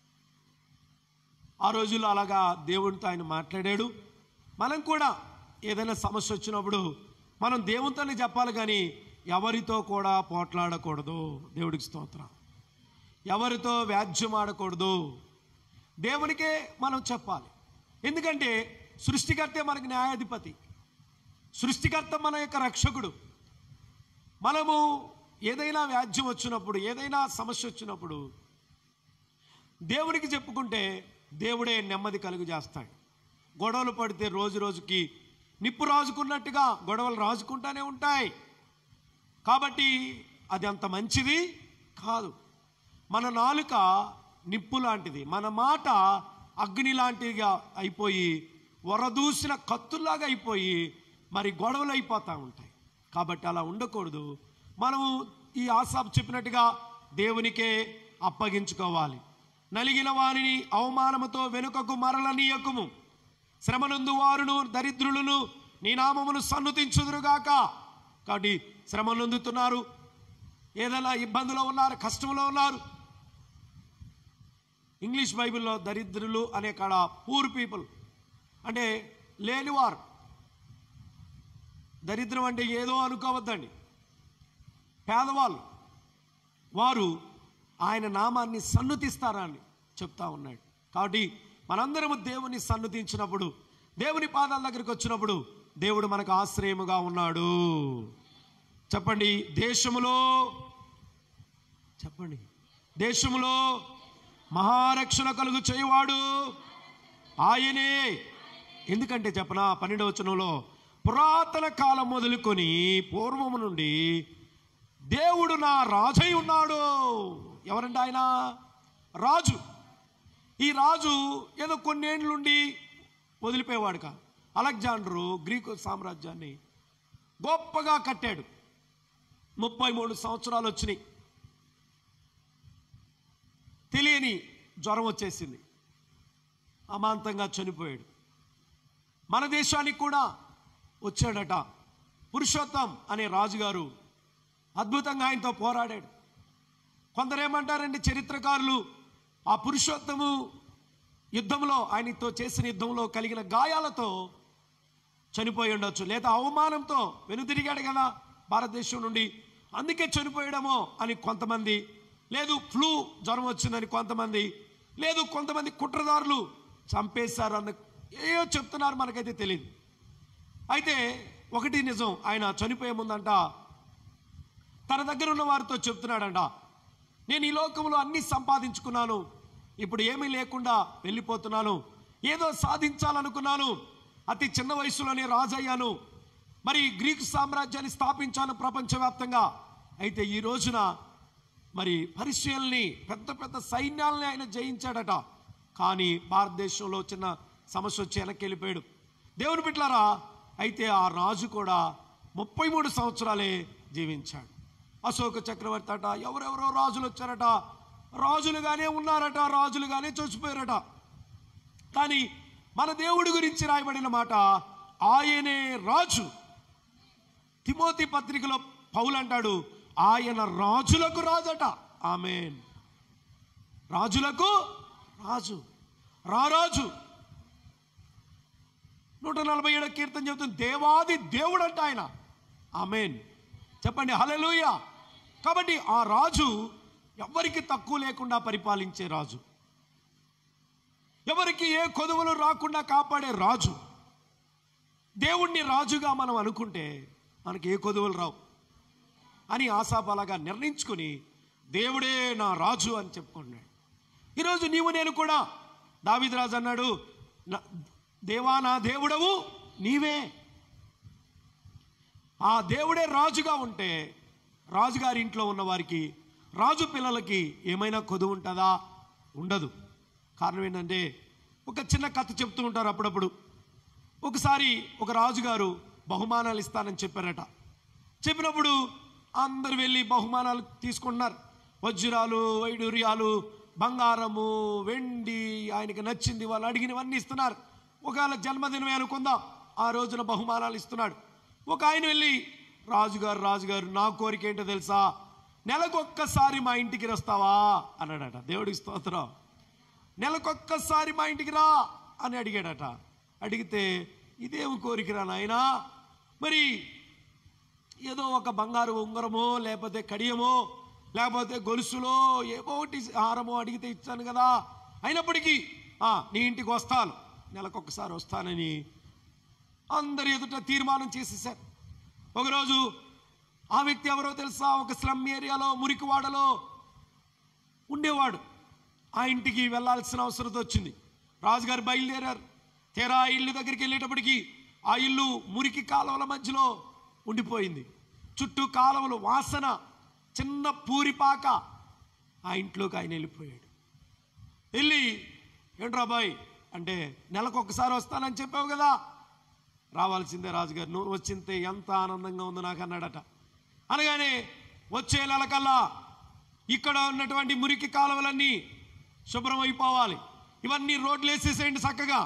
ఆ రోజుల్లో అలాగా దేవునితో ఆయన మాట్లాడాడు మనం కూడా ఏదైనా సమస్య వచ్చినప్పుడు మనం దేవునితోనే చెప్పాలి కానీ ఎవరితో కూడా పోట్లాడకూడదు దేవుడికి స్తోత్రం ఎవరితో వ్యాజ్యం ఆడకూడదు దేవునికే మనం చెప్పాలి ఎందుకంటే సృష్టికర్తే మనకి న్యాయాధిపతి సృష్టికర్త మన యొక్క రక్షకుడు మనము ఏదైనా వ్యాజ్యం వచ్చినప్పుడు ఏదైనా సమస్య వచ్చినప్పుడు దేవునికి చెప్పుకుంటే దేవుడే నెమ్మది కలుగు చేస్తాడు గొడవలు పడితే రోజు రోజుకి నిప్పు రాజుకున్నట్టుగా గొడవలు రాజుకుంటానే ఉంటాయి కాబట్టి అది అంత మంచిది కాదు మన నాలుక నిప్పు లాంటిది మన మాట అగ్ని లాంటిగా అయిపోయి వరదూసిన కత్తుల్లాగా అయిపోయి మరి గొడవలు అయిపోతూ ఉంటాయి కాబట్టి అలా ఉండకూడదు మనము ఈ ఆసాబ్ చెప్పినట్టుగా దేవునికే అప్పగించుకోవాలి నలిగిన వారిని అవమానముతో వెనుకకు మరలనీయకుము శ్రమనందు వారును దరిద్రులను నీ నామమును సన్నుతించుదురుగాక కాబట్టి శ్రమ నొందుతున్నారు ఏదైనా ఇబ్బందులో ఉన్నారు కష్టంలో ఉన్నారు ఇంగ్లీష్ బైబిల్లో దరిద్రులు అనే కాడ పూర్ పీపుల్ అంటే లేనివారు దరిద్రం అంటే ఏదో అనుకోవద్దండి పేదవాళ్ళు వారు ఆయన నామాన్ని సన్నుతిస్తారని చెప్తా ఉన్నాడు కాబట్టి మనందరము దేవుని సన్నుతించినప్పుడు దేవుని పాదాల దగ్గరికి వచ్చినప్పుడు దేవుడు మనకు ఆశ్రయముగా ఉన్నాడు చెప్పండి దేశములో చెప్పండి దేశములో మహారక్షణ కలుగు చేయువాడు ఆయనే ఎందుకంటే చెప్పనా పన్నెండవ వచనంలో పురాతన కాలం మొదలుకొని పూర్వము నుండి దేవుడు నా రాజై ఉన్నాడు ఎవరంటే ఆయన రాజు ఈ రాజు ఏదో కొన్నేళ్ళుండి వదిలిపోయేవాడు కా అలెగ్జాండరు గ్రీకు సామ్రాజ్యాన్ని గొప్పగా కట్టాడు ముప్పై మూడు సంవత్సరాలు వచ్చినాయి తెలియని జ్వరం వచ్చేసింది అమాంతంగా చనిపోయాడు మన దేశానికి కూడా వచ్చాడట పురుషోత్తం అనే రాజుగారు అద్భుతంగా ఆయనతో పోరాడాడు కొందరు ఏమంటారండి చరిత్రకారులు ఆ పురుషోత్తము యుద్ధంలో ఆయనతో చేసిన యుద్ధంలో కలిగిన గాయాలతో చనిపోయి ఉండొచ్చు లేదా అవమానంతో వెనుతిరిగాడు కదా భారతదేశం నుండి అందుకే చనిపోయాడేమో అని కొంతమంది లేదు ఫ్లూ జ్వరం వచ్చిందని కొంతమంది లేదు కొంతమంది కుట్రదారులు చంపేశారు అన్న ఏయో చెప్తున్నారు మనకైతే తెలియదు అయితే ఒకటి నిజం ఆయన చనిపోయే ముందంట తన దగ్గర ఉన్న వారితో చెప్తున్నాడంట నేను ఈ లోకంలో అన్ని సంపాదించుకున్నాను ఇప్పుడు ఏమీ లేకుండా వెళ్ళిపోతున్నాను ఏదో సాధించాలనుకున్నాను అతి చిన్న వయసులోనే రాజయ్యాను మరి గ్రీకు సామ్రాజ్యాన్ని స్థాపించాను ప్రపంచవ్యాప్తంగా అయితే ఈ రోజున మరి పరిశీలని పెద్ద పెద్ద సైన్యాలని ఆయన జయించాడట కానీ భారతదేశంలో చిన్న సమస్య వచ్చి వెనక్కి వెళ్ళిపోయాడు దేవుని బిడ్డలారా అయితే ఆ రాజు కూడా ముప్పై మూడు సంవత్సరాలే జీవించాడు అశోక చక్రవర్తి అట ఎవరెవరో రాజులు వచ్చారట రాజులుగానే ఉన్నారట రాజులుగానే చచ్చిపోయారట కానీ మన దేవుడి గురించి రాయబడిన మాట ఆయనే రాజు తిమోతి పత్రికలో పౌలు అంటాడు ఆయన రాజులకు రాజట ఆమెన్ రాజులకు రాజు రారాజు నూట నలభై ఏడో కీర్తన చెబుతుంది దేవాది దేవుడు అంట ఆయన ఆమెన్ చెప్పండి హలెలూయ కాబట్టి ఆ రాజు ఎవరికి తక్కువ లేకుండా పరిపాలించే రాజు ఎవరికి ఏ కొదువులు రాకుండా కాపాడే రాజు దేవుణ్ణి రాజుగా మనం అనుకుంటే మనకి ఏ కొదువులు రావు అని ఆశాపాలగా నిర్ణయించుకుని దేవుడే నా రాజు అని చెప్పుకున్నాడు ఈరోజు నీవు నేను కూడా దావిద్ రాజు అన్నాడు "నా- దేవా నా దేవుడవు నీవే ఆ దేవుడే రాజుగా ఉంటే రాజుగారి ఇంట్లో ఉన్న వారికి రాజు పిల్లలకి ఏమైనా కొదువు ఉంటుందా ఉండదు కారణం ఏంటంటే ఒక చిన్న కథ చెప్తూ ఉంటారు అప్పుడప్పుడు ఒకసారి ఒక రాజుగారు బహుమానాలు ఇస్తానని చెప్పారట చెప్పినప్పుడు అందరు వెళ్ళి బహుమానాలు తీసుకుంటున్నారు వజ్రాలు వైడూర్యాలు బంగారము వెండి ఆయనకి నచ్చింది వాళ్ళు అడిగినవన్నీ ఇస్తున్నారు ఒకవేళ జన్మదినమే అనుకుందాం ఆ రోజున బహుమానాలు ఇస్తున్నాడు ఒక ఆయన వెళ్ళి రాజుగారు రాజుగారు నా కోరిక ఏంటో తెలుసా నెలకొక్కసారి మా ఇంటికి వస్తావా అన్నాడట దేవుడికి స్తోత్రం నెలకొక్కసారి మా ఇంటికి రా అని అడిగాడట అడిగితే ఇదేం కోరికరా నాయనా మరి ఏదో ఒక బంగారు ఉంగరమో లేకపోతే కడియమో లేకపోతే గొలుసులో ఏవో ఒకటి హారమో అడిగితే ఇచ్చాను కదా అయినప్పటికీ "ఆ, నీ ఇంటికి వస్తాను నెలకొకసారి వస్తానని అందరి ఎదుట తీర్మానం చేసేసారు ఒకరోజు ఆ వ్యక్తి ఎవరో తెలుసా ఒక స్లమ్ ఏరియాలో మురికివాడలో ఉండేవాడు ఆ ఇంటికి వెళ్ళాల్సిన అవసరం వచ్చింది రాజుగారు బయలుదేరారు తీరా ఆ ఇల్లు దగ్గరికి వెళ్ళేటప్పటికి ఆ ఇల్లు మురికి కాలువల మధ్యలో ఉండిపోయింది చుట్టూ కాలువలు వాసన చిన్న పూరిపాక ఆ ఇంట్లోకి ఆయన వెళ్ళిపోయాడు వెళ్ళి ఏంట్రా బాయ్ అంటే నెలకొకసారి వస్తానని చెప్పావు కదా రావాల్సిందే రాజుగారు నువ్వు వచ్చింతే ఎంత ఆనందంగా ఉందో నాకు అన్నాడట అనగానే వచ్చే నెలకల్లా ఇక్కడ ఉన్నటువంటి మురికి కాలువలన్నీ శుభ్రం అయిపోవాలి ఇవన్నీ రోడ్లు వేసేసేయండి చక్కగా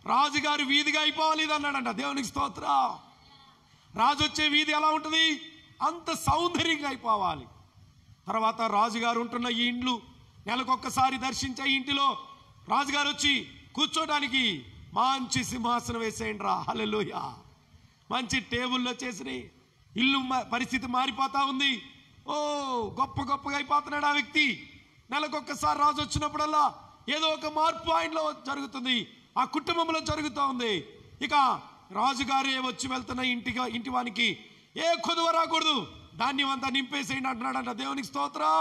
రాజుగారి వీధిగా అయిపోవాలి ఇది అన్నాడంట దేవునికి స్తోత్రం రాజు వచ్చే వీధి ఎలా ఉంటుంది అంత సౌందర్యంగా అయిపోవాలి తర్వాత రాజుగారు ఉంటున్న ఈ ఇండ్లు నెలకొక్కసారి దర్శించే ఈ ఇంటిలో రాజుగారు వచ్చి కూర్చోడానికి మంచి సింహాసనం వేసేయండి రా హల్లెలూయా మంచి టేబుల్లో చేసినాయి ఇల్లు మ- పరిస్థితి మారిపోతా ఉంది ఓ గొప్ప గొప్పగా అయిపోతున్నాడు ఆ వ్యక్తి నెలకొక్కసారి రాజు వచ్చినప్పుడల్లా ఏదో ఒక మార్పు ఆయనలో జరుగుతుంది ఆ కుటుంబంలో జరుగుతూ ఉంది ఇక రాజుగారే వచ్చి వెళ్తున్న ఇంటిగా ఇంటి వానికి ఏ కొదువ రాకూడదు ధాన్యం అంతా నింపేసేయండి అంటున్నాడంట దేవునికి స్తోత్రం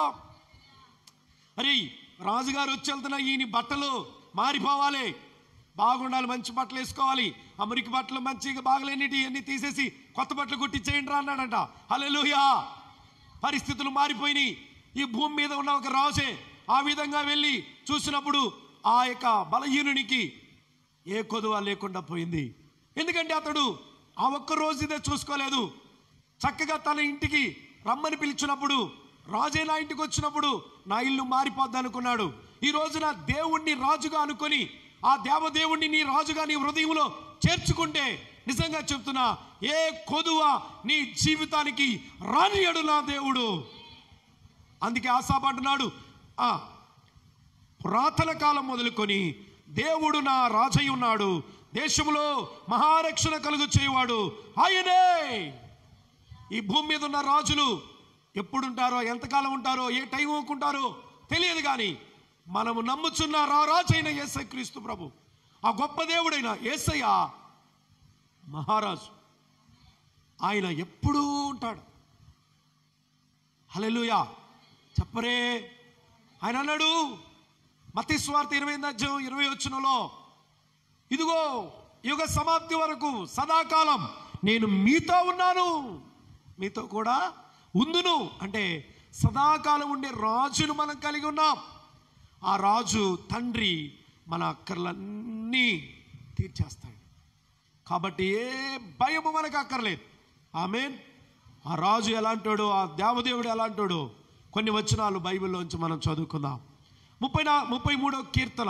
అరే రాజుగారు వచ్చి వెళ్తున్న ఈయన బట్టలు మారిపోవాలి బాగుండాలి మంచి బట్టలు వేసుకోవాలి ఆ మురికి బట్టలు మంచిగా బాగలేనిటి అన్ని తీసేసి కొత్త బట్టలు కుట్టించేయండి రా అన్నాడంట హల్లెలూయా పరిస్థితులు మారిపోయినాయి ఈ భూమి మీద ఉన్న ఒక రాజే ఆ విధంగా వెళ్ళి చూసినప్పుడు ఆ యొక్క బలహీనునికి ఏ కొదువ లేకుండా పోయింది ఎందుకంటే అతడు ఆ ఒక్క రోజు ఇదే చూసుకోలేదు చక్కగా తన ఇంటికి రమ్మని పిలిచినప్పుడు రాజే నా ఇంటికి వచ్చినప్పుడు నా ఇల్లు మారిపోద్ది అనుకున్నాడు ఈ రోజున దేవుణ్ణి రాజుగా అనుకొని ఆ దేవదేవుణ్ణి నీ రాజుగా నీ హృదయంలో చేర్చుకుంటే నిజంగా చెప్తున్నా ఏ కొదువ నీ జీవితానికి రానియడు నా దేవుడు అందుకే ఆశాపడుతున్నాడు ఆ పురాతన కాలం మొదలుకొని దేవుడు నా రాజై ఉన్నాడు దేశంలో మహారక్షణ కలుగు చేయవాడు ఆయనే ఈ భూమి మీద ఉన్న రాజులు ఎప్పుడుంటారో ఎంతకాలం ఉంటారో ఏ టైం ఊకుంటారో తెలియదు కానీ మనము నమ్ముచున్న రా రాజైన యేసై క్రీస్తు ప్రభు ఆ గొప్ప దేవుడైన యేసయ్య మహారాజు ఆయన ఎప్పుడూ ఉంటాడు హల్లెలూయా చెప్పరే ఆయన అన్నాడు మతి స్వార్థ ఇరవై ఎనిమిది అధ్యాయం ఇరవై వచ్చినలో ఇదిగో యుగ సమాప్తి వరకు సదాకాలం నేను మీతో ఉన్నాను మీతో కూడా ఉందును అంటే సదాకాలం ఉండే రాజును మనం కలిగి ఉన్నాం ఆ రాజు తండ్రి మన అక్కర్లన్నీ తీర్చేస్తాడు కాబట్టి ఏ భయము మనకు అక్కర్లేదు ఆమెన్ ఆ రాజు ఎలాంటాడో ఆ దేవదేవుడు ఎలాంటాడో కొన్ని వచనాలు బైబిల్లోంచి మనం చదువుకుందాం ముప్పై నా ముప్పై మూడో కీర్తన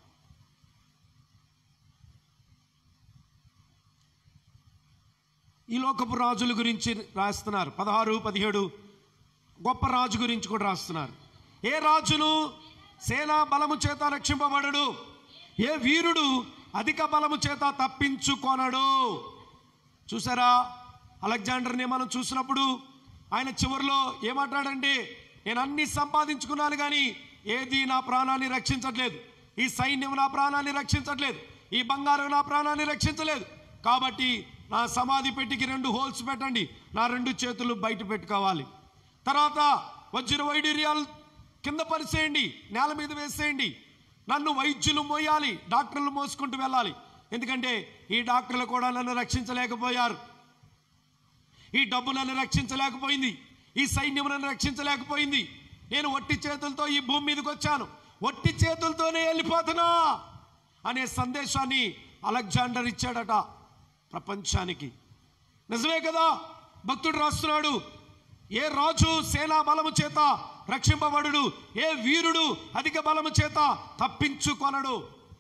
ఈ లోకపు రాజుల గురించి రాస్తున్నారు పదహారు పదిహేడు గొప్ప రాజు గురించి కూడా రాస్తున్నారు ఏ రాజును సేనా బలము చేత రక్షింపబడడు ఏ వీరుడు అధిక బలము చేత తప్పించుకొనడు చూసారా అలెగ్జాండర్ని మనం చూసినప్పుడు ఆయన చివరిలో ఏమంటాడంటే నేను అన్ని సంపాదించుకున్నాను కానీ ఏది నా ప్రాణాన్ని రక్షించట్లేదు ఈ సైన్యం నా ప్రాణాన్ని రక్షించట్లేదు ఈ బంగారం నా ప్రాణాన్ని రక్షించలేదు కాబట్టి నా సమాధి పెట్టికి రెండు హోల్స్ పెట్టండి నా రెండు చేతులు బయట పెట్టుకోవాలి తర్వాత వజ్ర వైడూర్యాలు కింద పరిసేయండి నేల మీద వేసేయండి నన్ను వైద్యులు మోయాలి డాక్టర్లు మోసుకుంటూ వెళ్ళాలి ఎందుకంటే ఈ డాక్టర్లు కూడా నన్ను రక్షించలేకపోయారు ఈ డబ్బు నన్ను రక్షించలేకపోయింది ఈ సైన్యం నన్ను రక్షించలేకపోయింది నేను ఒట్టి చేతులతో ఈ భూమి మీదకి వచ్చాను ఒట్టి చేతులతోనే వెళ్ళిపోతున్నా అనే సందేశాన్ని అలెగ్జాండర్ ఇచ్చాడట ప్రపంచానికి నిజమే కదా భక్తుడు రాస్తున్నాడు ఏ రాజు సేనా బలము చేత రక్షింపబడుడు ఏ వీరుడు అధిక బలము చేత తప్పించుకొనడు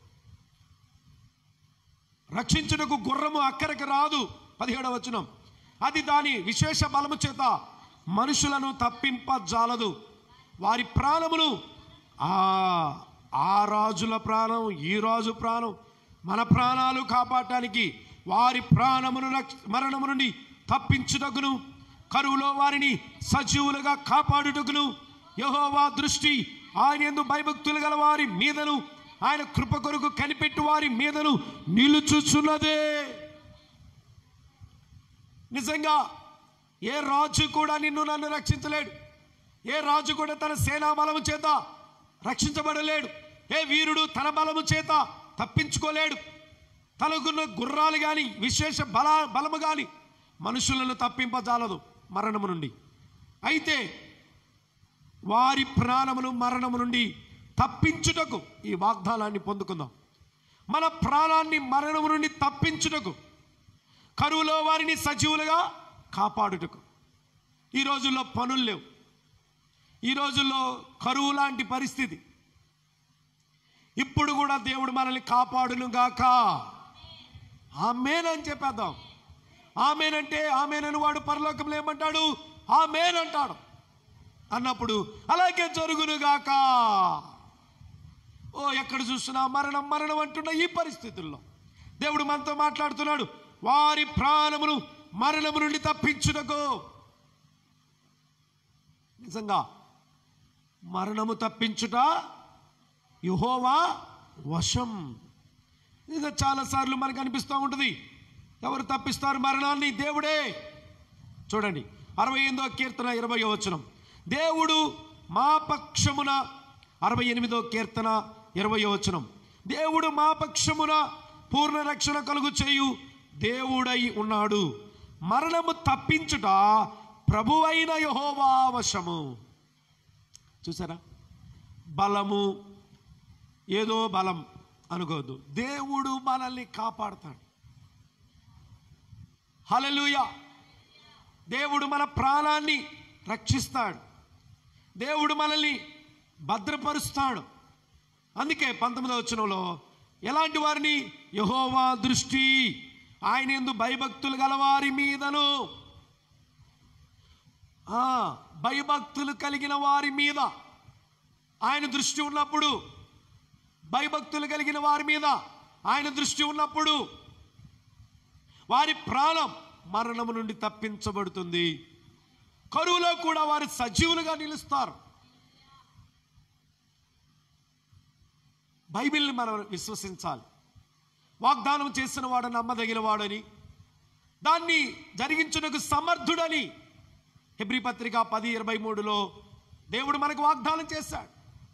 రక్షించుటకు గుర్రము అక్కడికి రాదు పదిహేడవ వచనం అది దాని విశేష బలము చేత మనుషులను తప్పింపజాలదు వారి ప్రాణమును ఆ ఆ రాజుల ప్రాణం ఈ రాజు ప్రాణం మన ప్రాణాలు కాపాడటానికి వారి ప్రాణమును రక్ష- మరణము నుండి తప్పించుటకును కరువులో వారిని సజీవులుగా కాపాడుటకును యెహోవా దృష్టి ఆయన యందు భయభక్తులు గల వారి మీదను ఆయన కృప కొరకు కనిపెట్టు వారి మీదను నిలుచుచున్నదే నిజంగా ఏ రాజు కూడా నిన్ను నన్ను రక్షించలేడు ఏ రాజు కూడా తన సేనా బలము చేత రక్షించబడలేడు ఏ వీరుడు తన బలము చేత తప్పించుకోలేడు తనకున్న గుర్రాలు కానీ విశేష బల బలము కానీ మనుషులను తప్పింపజాలదు మరణము నుండి అయితే వారి ప్రాణమును మరణము నుండి తప్పించుటకు ఈ వాగ్దానాన్ని పొందుకుందాం మన ప్రాణాన్ని మరణము నుండి తప్పించుటకు కరువులో వారిని సజీవులుగా కాపాడుటకు ఈ రోజుల్లో పనులు లేవు ఈ రోజుల్లో కరువు లాంటి పరిస్థితి ఇప్పుడు కూడా దేవుడు మనల్ని కాపాడును గాక ఆమెన్ అని చెప్పేద్దాం ఆమెనంటే ఆమెనని వాడు పరలోకంలో ఏమంటాడు ఆమెన్ అంటాడు అన్నప్పుడు అలాగే జరుగునుగాక ఓ ఎక్కడ చూసినా మరణం మరణం అంటున్న ఈ పరిస్థితుల్లో దేవుడు మనతో మాట్లాడుతున్నాడు వారి ప్రాణమును మరణము నుండి తప్పించుటకు నిజంగా మరణము తప్పించుట యుహోవా వశం ఇంకా చాలాసార్లు మనకు అనిపిస్తూ ఉంటుంది ఎవరు తప్పిస్తారు మరణాన్ని దేవుడే చూడండి అరవై ఎనిమిదో కీర్తన ఇరవై వచనం దేవుడు మా పక్షమున అరవై ఎనిమిదో కీర్తన ఇరవై వచనం దేవుడు మా పక్షమున పూర్ణ రక్షణ కలుగు చేయు దేవుడై ఉన్నాడు మరణము తప్పించుట ప్రభువైన యహోవా వశము చూసారా బలము ఏదో బలం అనుకోవద్దు దేవుడు మనల్ని కాపాడతాడు హల్లెలూయా దేవుడు మన ప్రాణాన్ని రక్షిస్తాడు దేవుడు మనల్ని భద్రపరుస్తాడు అందుకే పంతొమ్మిదవ వచనంలో ఎలాంటి వారిని యహోవా దృష్టి ఆయన ఎందు భయభక్తులు గలవారి మీదను ఆ, భయభక్తులు కలిగిన వారి మీద ఆయన దృష్టి ఉన్నప్పుడు భయభక్తులు కలిగిన వారి మీద ఆయన దృష్టి ఉన్నప్పుడు వారి ప్రాణం మరణము నుండి తప్పించబడుతుంది కరువులో కూడా వారు సజీవులుగా నిలుస్తారు బైబిల్ని మనం విశ్వసించాలి వాగ్దానం చేసిన వాడు నమ్మదగిన వాడని దాన్ని జరిగించుటకు సమర్థుడని హెబ్రి పత్రిక పది ఇరవై మూడులో దేవుడు మనకు వాగ్దానం చేశాడు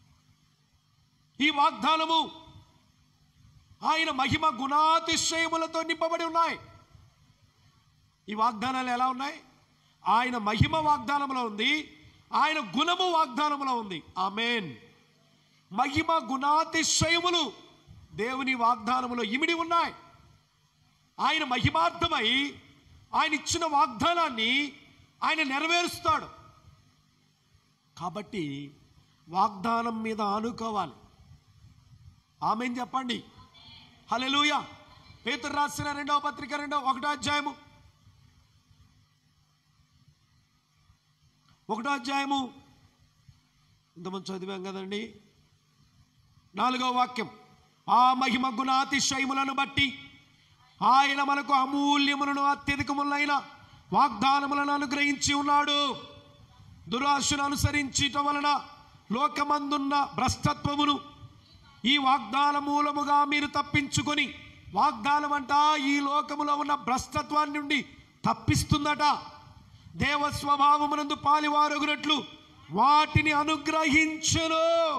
ఈ వాగ్దానము ఆయన మహిమ గుణాతిశయములతో నింపబడి ఉన్నాయి ఈ వాగ్దానాలు ఎలా ఉన్నాయి ఆయన మహిమ వాగ్దానంలో ఉంది ఆయన గుణము వాగ్దానంలో ఉంది ఆమెన్ మహిమ గుణాతిశయములు దేవుని వాగ్దానములో ఇమిడి ఉన్నాయి ఆయన మహిమార్థమై ఆయన ఇచ్చిన వాగ్దానాన్ని ఆయన నెరవేరుస్తాడు కాబట్టి వాగ్దానం మీద ఆనుకోవాలి ఆమె చెప్పండి హలెలూయ పేతురు రాసిన రెండవ పత్రిక రెండవ ఒకటో అధ్యాయము ఒకటో అధ్యాయము ఇంతమంది చదివాం కదండి నాలుగవ వాక్యం ఆ మహిమ గుణాతిశయములను బట్టి ఆయన మనకు అమూల్యములను అత్యధికములైన వాగ్దానములను అనుగ్రహించి ఉన్నాడు దురాశను అనుసరించటం వలన లోకమందున్న భ్రష్టత్వమును ఈ వాగ్దాన మూలముగా మీరు తప్పించుకొని వాగ్దానం అంట ఈ లోకములో ఉన్న భ్రష్టత్వాన్ని నుండి తప్పిస్తుందట దేవ స్వభావమునందు పాలివారొగినట్లు వాటిని అనుగ్రహించను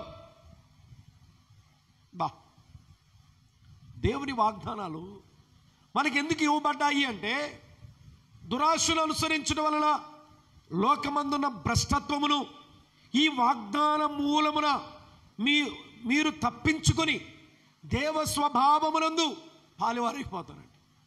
బా దేవుని వాగ్దానాలు మనకి ఎందుకు ఇవ్వబడ్డాయి అంటే దురాశను అనుసరించడం వలన లోకమందున్న భ్రష్టత్వమును ఈ వాగ్దాన మూలమున మీ మీరు తప్పించుకొని దేవ స్వభావమునందు పాలివారైపోతారండి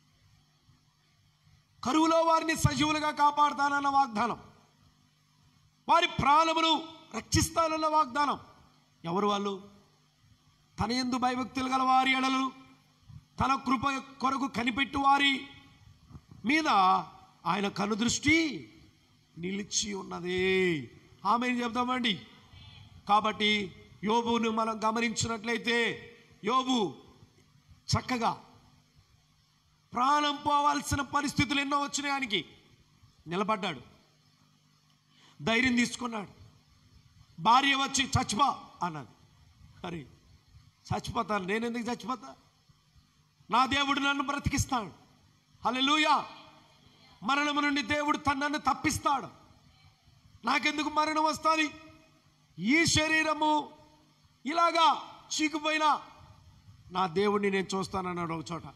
కరువులో వారిని సజీవులుగా కాపాడుతానన్న వాగ్దానం వారి ప్రాణమును రక్షిస్తానన్న వాగ్దానం ఎవరు వాళ్ళు తన ఎందు భయభక్తులు గల వారి ఎడలను తన కృప కొరకు కనిపెట్టు వారి మీద ఆయన కనుదృష్టి నిలిచి ఉన్నది ఆమె చెప్తామండి కాబట్టి యోబును మనం గమనించినట్లయితే యోబు చక్కగా ప్రాణం పోవాల్సిన పరిస్థితులు ఎన్నో వచ్చినాయి ఆయనకి నిలబడ్డాడు ధైర్యం తీసుకున్నాడు భార్య వచ్చి చచ్చిపో అన్నది అరే చచ్చిపోతాను నేను ఎందుకు చచ్చిపోతా నా దేవుడు నన్ను బ్రతికిస్తాడు హల్లెలూయా మరణము నుండి దేవుడు తను నన్ను తప్పిస్తాడు నాకెందుకు మరణం వస్తుంది ఈ శరీరము ఇలాగా చీకుపోయినా నా దేవుడిని నేను చూస్తానన్నాడు ఒక చోట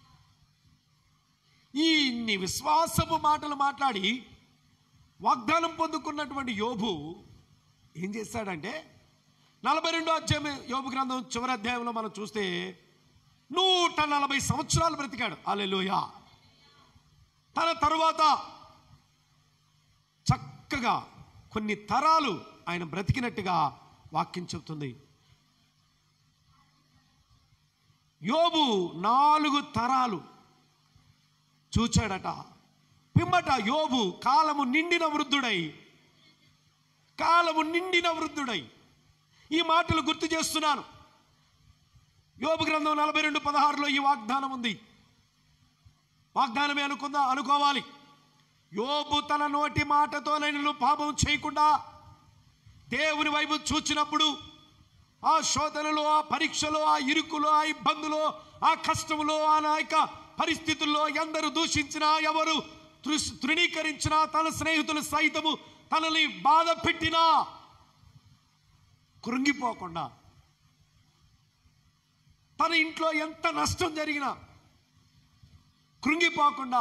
ఈ ఇన్ని విశ్వాసపు మాటలు మాట్లాడి వాగ్దానం పొందుకున్నటువంటి యోబు ఏం చేశాడంటే నలభై రెండో అధ్యాయం యోబు గ్రంథం చివరి అధ్యాయంలో మనం చూస్తే నూట నలభై సంవత్సరాలు బ్రతికాడు అల్లెలుయా తన తరువాత చక్కగా కొన్ని తరాలు ఆయన బ్రతికినట్టుగా వాక్యం చెప్తుంది యోబు నాలుగు తరాలు చూచాడట పిమ్మట యోబు కాలము నిండిన వృద్ధుడై కాలము నిండిన వృద్ధుడై ఈ మాటలు గుర్తు చేస్తున్నాను యోబు గ్రంథం నలభై రెండు పదహారులో ఈ వాగ్దానం ఉంది వాగ్దానమే అనుకుందా అనుకోవాలి యోబు తన నోటి మాటతో నేను పాపం చేయకుండా దేవుని వైపు చూచినప్పుడు ఆ శోధనలో ఆ పరీక్షలో ఆ ఇరుకులో ఆ ఇబ్బందులో ఆ కష్టములో ఆ నాయక పరిస్థితుల్లో ఎందరు దూషించినా ఎవరు తృ- తృణీకరించినా తన స్నేహితులు సైతము తనని బాధ పెట్టినా కృంగిపోకుండా తన ఇంట్లో ఎంత నష్టం జరిగినా కృంగిపోకుండా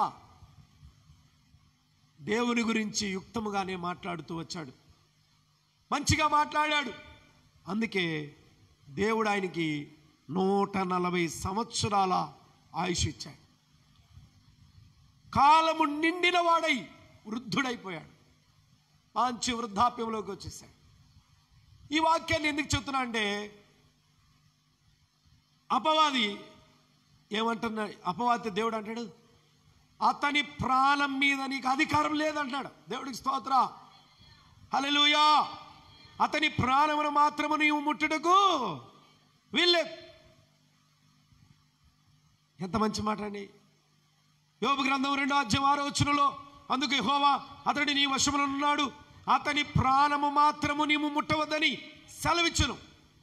దేవుని గురించి యుక్తముగానే మాట్లాడుతూ వచ్చాడు మంచిగా మాట్లాడాడు అందుకే దేవుడు ఆయనకి నూట నలభై సంవత్సరాల ఆయుష్ ఇచ్చాడు కాలము నిండిన వాడై వృద్ధుడైపోయాడు మంచి వృద్ధాప్యంలోకి వచ్చేసాడు ఈ వాక్యాన్ని ఎందుకు చెప్తున్నా అంటే అపవాది ఏమంటున్నాడు అపవాది దేవుడు అంటాడు అతని ప్రాణం మీద నీకు అధికారం లేదంటాడు దేవుడికి స్తోత్ర హల్లెలూయా అతని ప్రాణమును మాత్రము నీవు ముట్టుటకు వీల్లేదు ఎంత మంచి మాట అండి యోబు గ్రంథం రెండో అధ్యాయం ఆరో వచ్చునలో అందుకే హోవా అతడి నీ వశములో ఉన్నాడు అతని ప్రాణము మాత్రము నీవు ముట్టవద్దని సెలవిచ్చును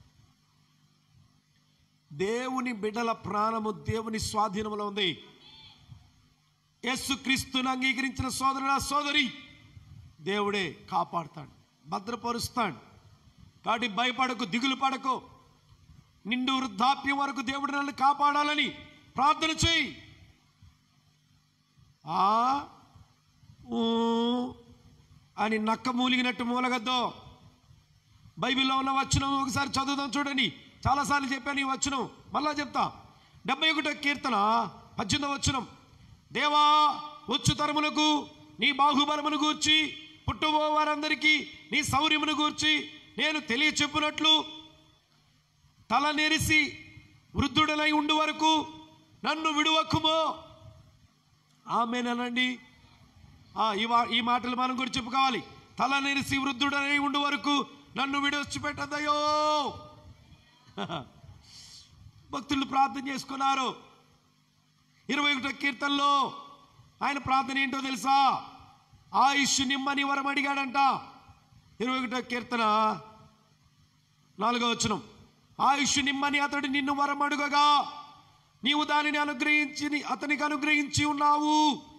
దేవుని బిడ్డల ప్రాణము దేవుని స్వాధీనంలో ఉంది యేసు క్రీస్తుని అంగీకరించిన సోదరుడా సోదరి దేవుడే కాపాడుతాడు భద్రపరుస్తాడు కాబట్టి భయపడకు దిగులు పడకు నిండు వృద్ధాప్యం వరకు దేవుడు నన్ను కాపాడాలని ప్రార్థన చేయి ఆ ఊ అని నక్క మూలిగినట్టు మూలగద్దో బైబిల్లో ఉన్న వచనం ఒకసారి చదువుదాం చూడండి చాలాసార్లు చెప్పాను ఈ వచనం మళ్ళా చెప్తా డెబ్బై ఒకటో కీర్తన పద్దెనిమిదో వచనం దేవా వచ్చు తరములకు నీ బాహుబలమును గూర్చి పుట్టుబో వారందరికీ నీ శౌర్యమును గూర్చి నేను తెలియ చెప్పునట్లు తల నెరిసి వృద్ధుడనై ఉండు వరకు నన్ను విడువకుమో ఆమెనండి ఆ, ఈ వా- ఈ మాటలు మనం కూడా చెప్పుకోవాలి తల నెరిసి వృద్ధుడనై ఉండు వరకు నన్ను విడిచిపెట్టదయో భక్తులు ప్రార్థన చేసుకున్నారు ఇరవై ఒకటో కీర్తనలో ఆయన ప్రార్థన ఏంటో తెలుసా ఆయుష్ నిమ్మని వరం అడిగాడంట ఇరవై ఒకటో కీర్తన నాలుగో వచనం ఆయుష్ నిమ్మని అతడు నిన్ను వరం అడుగగా నీవు దానిని అనుగ్రహించి అతనికి అనుగ్రహించి ఉన్నావు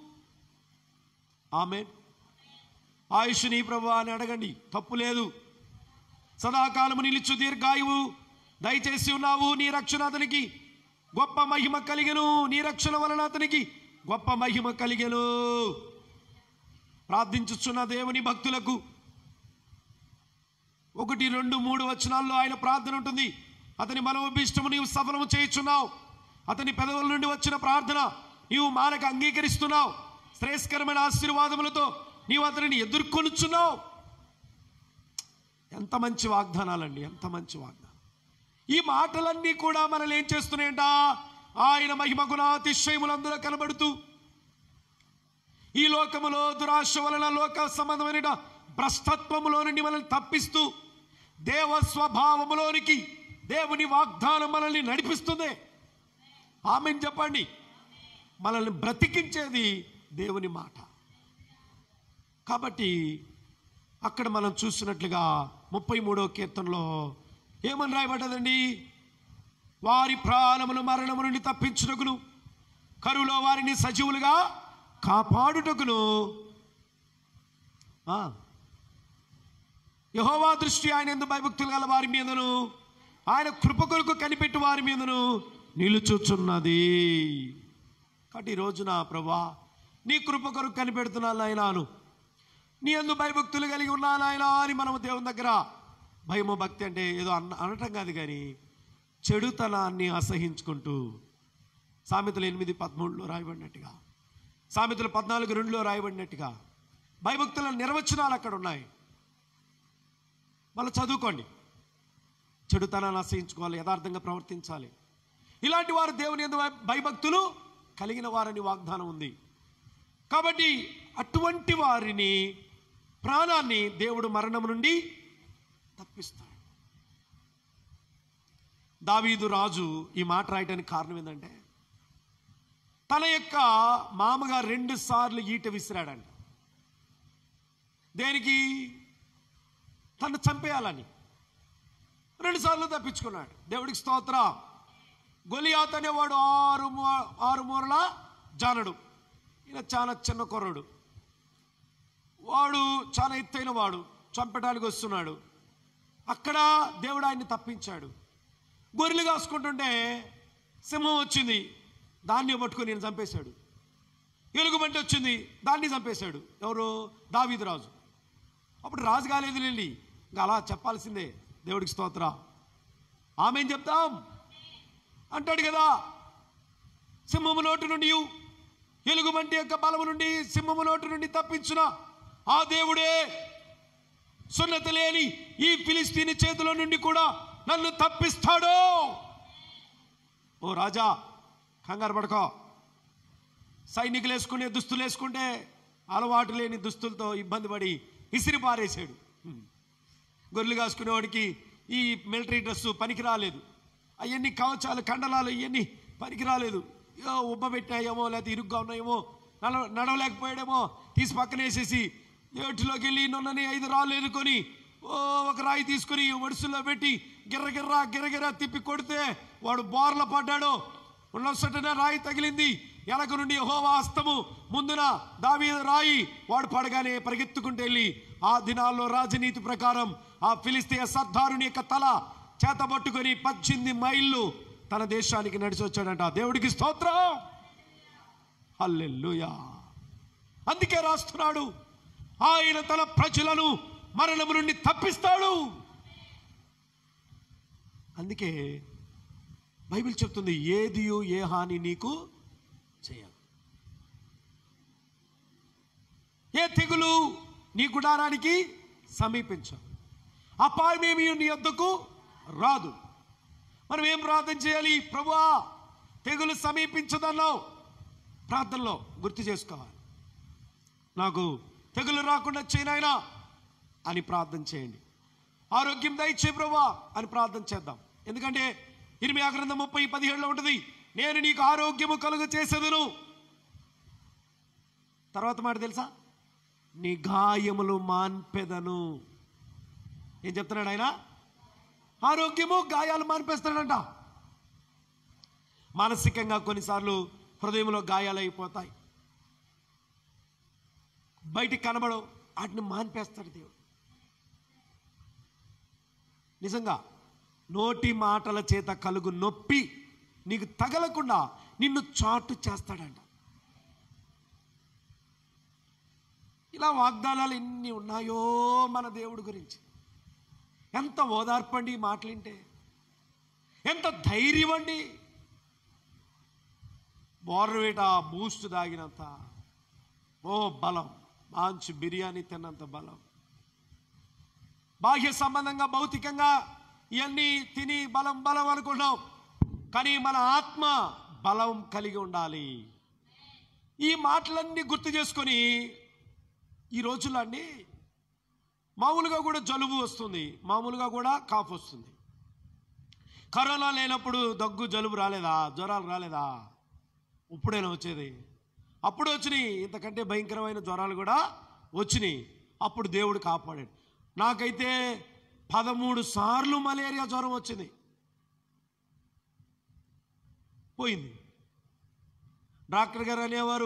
ఆమె ఆయుష్ నీ ప్రభు అని అడగండి తప్పు లేదు సదాకాలము నిలుచు దీర్ఘాయువు దయచేసి ఉన్నావు నీ రక్షణ అతనికి గొప్ప మహిమ కలిగెను నీ రక్షణ వలన అతనికి గొప్ప మహిమ కలిగెను ప్రార్థించుచున్న దేవుని భక్తులకు ఒకటి రెండు మూడు వచనాల్లో ఆయన ప్రార్థన ఉంటుంది అతని మనోభిష్టము నీవు సఫలము చేయుచున్నావు అతని పెదవుల నుండి వచ్చిన ప్రార్థన నీవు మానక అంగీకరిస్తున్నావు శ్రేయస్కరమైన ఆశీర్వాదములతో నీవు అతనిని ఎదుర్కొనుచున్నావు ఎంత మంచి వాగ్దానాలండి ఎంత మంచి వాగ్దానం ఈ మాటలన్నీ కూడా మనల్ని ఏం చేస్తున్నాయంట ఆయన మహిమ గుణాతిశయములందులో కనబడుతూ ఈ లోకములో దురాశ వలన లోక సంబంధమైన భ్రష్టత్వములో నుండి మనల్ని తప్పిస్తూ దేవ స్వభావములోనికి దేవుని వాగ్దానం మనల్ని నడిపిస్తుంది ఆమెను చెప్పండి మనల్ని బ్రతికించేది దేవుని మాట కాబట్టి అక్కడ మనం చూసినట్లుగా ముప్పై మూడో కీర్తనలో ఏమని రాయబడ్డదండి వారి ప్రాణములు మరణము నుండి తప్పించుటకును కరువులో వారిని సజీవులుగా కాపాడుటకును ఆ, యెహోవా దృష్టి ఆయన ఎందు భయభక్తులు గల వారి మీదను ఆయన కృప కొరకు కనిపెట్టు వారి మీదను నిలుచుచున్నది కాబట్టి ఈ రోజున ప్రభా నీ కృప కొరకు కనిపెడుతున్నాను నాయనాను నీ ఎందు భయభక్తులు కలిగి ఉన్నాను ఆయన అని మనము దేవుని దగ్గర భయము భక్తి అంటే ఏదో అన్న అనటం కాదు కానీ చెడుతనాన్ని అసహించుకుంటూ సామెతలు ఎనిమిది పదమూడులో రాయబడినట్టుగా సామెతలు పద్నాలుగు రెండులో రాయబడినట్టుగా భయభక్తుల నిర్వచనాలు అక్కడ ఉన్నాయి మళ్ళీ చదువుకోండి చెడుతనాన్ని అసహించుకోవాలి యథార్థంగా ప్రవర్తించాలి ఇలాంటి వారు దేవుని ఎందు భయ- భయభక్తులు కలిగిన వారని వాగ్దానం ఉంది కాబట్టి అటువంటి వారిని ప్రాణాన్ని దేవుడు మరణం నుండి తప్పిస్తాడు దావీదు రాజు ఈ మాట రాయడానికి కారణం ఏంటంటే తన యొక్క మామగా రెండు సార్లు ఈట విసిరాడంట దేనికి తను చంపేయాలని రెండు సార్లు తప్పించుకున్నాడు దేవుడికి స్తోత్ర గొలియాత్ అనేవాడు ఆరు మూ- ఆరు మూరల జానడు ఈయన చాలా చిన్న కుర్రడు వాడు చాలా ఎత్తైన వాడు చంపడానికి వస్తున్నాడు అక్కడ దేవుడు ఆయన్ని తప్పించాడు గొర్రెలు కాసుకుంటుంటే సింహం వచ్చింది దాన్ని పట్టుకొని నేను చంపేశాడు ఎలుగుబంటి వచ్చింది దాన్ని చంపేశాడు ఎవరు దావీదు రాజు అప్పుడు రాజు కాలేదు వెళ్ళి ఇంకా అలా చెప్పాల్సిందే దేవుడికి స్తోత్ర ఆమెం చెప్తాం అంటాడు కదా సింహము నోటి నుండి ఎలుగుబంటి యొక్క బలము నుండి సింహము నోటి నుండి తప్పించిన ఆ దేవుడే సున్నత లేని ఈ ఫిలిస్తీని చేతుల నుండి కూడా నన్ను తప్పిస్తాడు ఓ రాజా కంగారు పడుకో సైనికులు వేసుకునే దుస్తులు వేసుకుంటే అలవాటు లేని దుస్తులతో ఇబ్బంది పడి ఇసిరి పారేశాడు హ్మ్. గొర్రెలు కాసుకునేవాడికి ఈ మిలిటరీ డ్రెస్సు పనికి రాలేదు అవన్నీ కవచాలు కండలాలు ఇవన్నీ పనికి రాలేదు ఏదో ఉబ్బబెట్టినాయేమో లేకపోతే ఇరుగ్గా ఉన్నాయేమో నడ నడవలేకపోయాడేమో తీసి పక్కన వేసేసి ఏటిలోకి వెళ్ళి నొన్నని ఐదు రాళ్ళు ఎదుకొని ఓ ఒక రాయి తీసుకుని ఒడిసుల్లో పెట్టి గిర్రగిర్ర గిర్రగిర్ర తిప్పి కొడితే వాడు బోర్ల పడ్డాడు ఉన్నసటనే రాయి తగిలింది ఎలక నుండి హోవా హస్తము ముందున దావీ రాయి వాడు పడగానే పరిగెత్తుకుంటూ వెళ్ళి ఆ దినాల్లో రాజనీతి ప్రకారం ఆ ఫిలిస్తీయ సర్దారుని యొక్క తల చేతబట్టుకొని పద్దెనిమిది మైళ్ళు తన దేశానికి నడిచి వచ్చాడంట దేవుడికి స్తోత్రం హల్లెలూయా అందుకే రాస్తున్నాడు ఆయన తన ప్రజలను మరణము నుండి తప్పిస్తాడు అందుకే బైబిల్ చెప్తుంది ఏదియు ఏ హాని నీకు చేయదు ఏ తెగులు నీ గుడారానికి సమీపించదు అపాయమేమి నీ వద్దకు రాదు మనం ఏం ప్రార్థన చేయాలి ప్రభువా తెగులు సమీపించదన్నావు ప్రార్థనలో గుర్తు చేసుకోవాలి నాకు తెగులు రాకుండా చేయనాయనా అని ప్రార్థన చేయండి ఆరోగ్యం దయచే ప్రభా అని ప్రార్థన చేద్దాం ఎందుకంటే ఇరిమి గ్రంథం ముప్పై పదిహేడులో ఉంటుంది నేను నీకు ఆరోగ్యము కలుగు చేసేదను తర్వాత మాట తెలుసా నీ గాయములు మాన్పెదను ఏం చెప్తున్నాడు ఆయన ఆరోగ్యము గాయాలు మాన్పేస్తాడంట మానసికంగా కొన్నిసార్లు హృదయంలో గాయాలు అయిపోతాయి బయటికి కనబడవు వాటిని మాన్పేస్తాడు దేవుడు నిజంగా నోటి మాటల చేత కలుగు నొప్పి నీకు తగలకుండా నిన్ను చాటు చేస్తాడంట ఇలా వాగ్దానాలు ఎన్ని ఉన్నాయో మన దేవుడి గురించి ఎంత ఓదార్పండి ఈ మాటలు వింటే ఎంత ధైర్యం అండి బోర్నవేట బూస్ట్ తాగినంత ఓ బలం మంచి బిర్యానీ తిన్నంత బలం బాహ్య సంబంధంగా భౌతికంగా ఇవన్నీ తిని బలం బలం అనుకున్నాం కానీ మన ఆత్మ బలం కలిగి ఉండాలి ఈ మాటలన్నీ గుర్తు చేసుకొని ఈ రోజుల్లో అండి మామూలుగా కూడా జలుబు వస్తుంది మామూలుగా కూడా కాఫ్ వస్తుంది కరోనా లేనప్పుడు దగ్గు జలుబు రాలేదా జ్వరాలు రాలేదా ఇప్పుడైనా వచ్చేది అప్పుడు వచ్చినాయి ఇంతకంటే భయంకరమైన జ్వరాలు కూడా వచ్చినాయి అప్పుడు దేవుడు కాపాడాడు నాకైతే పదమూడు సార్లు మలేరియా జ్వరం వచ్చింది పోయింది డాక్టర్ గారు అనేవారు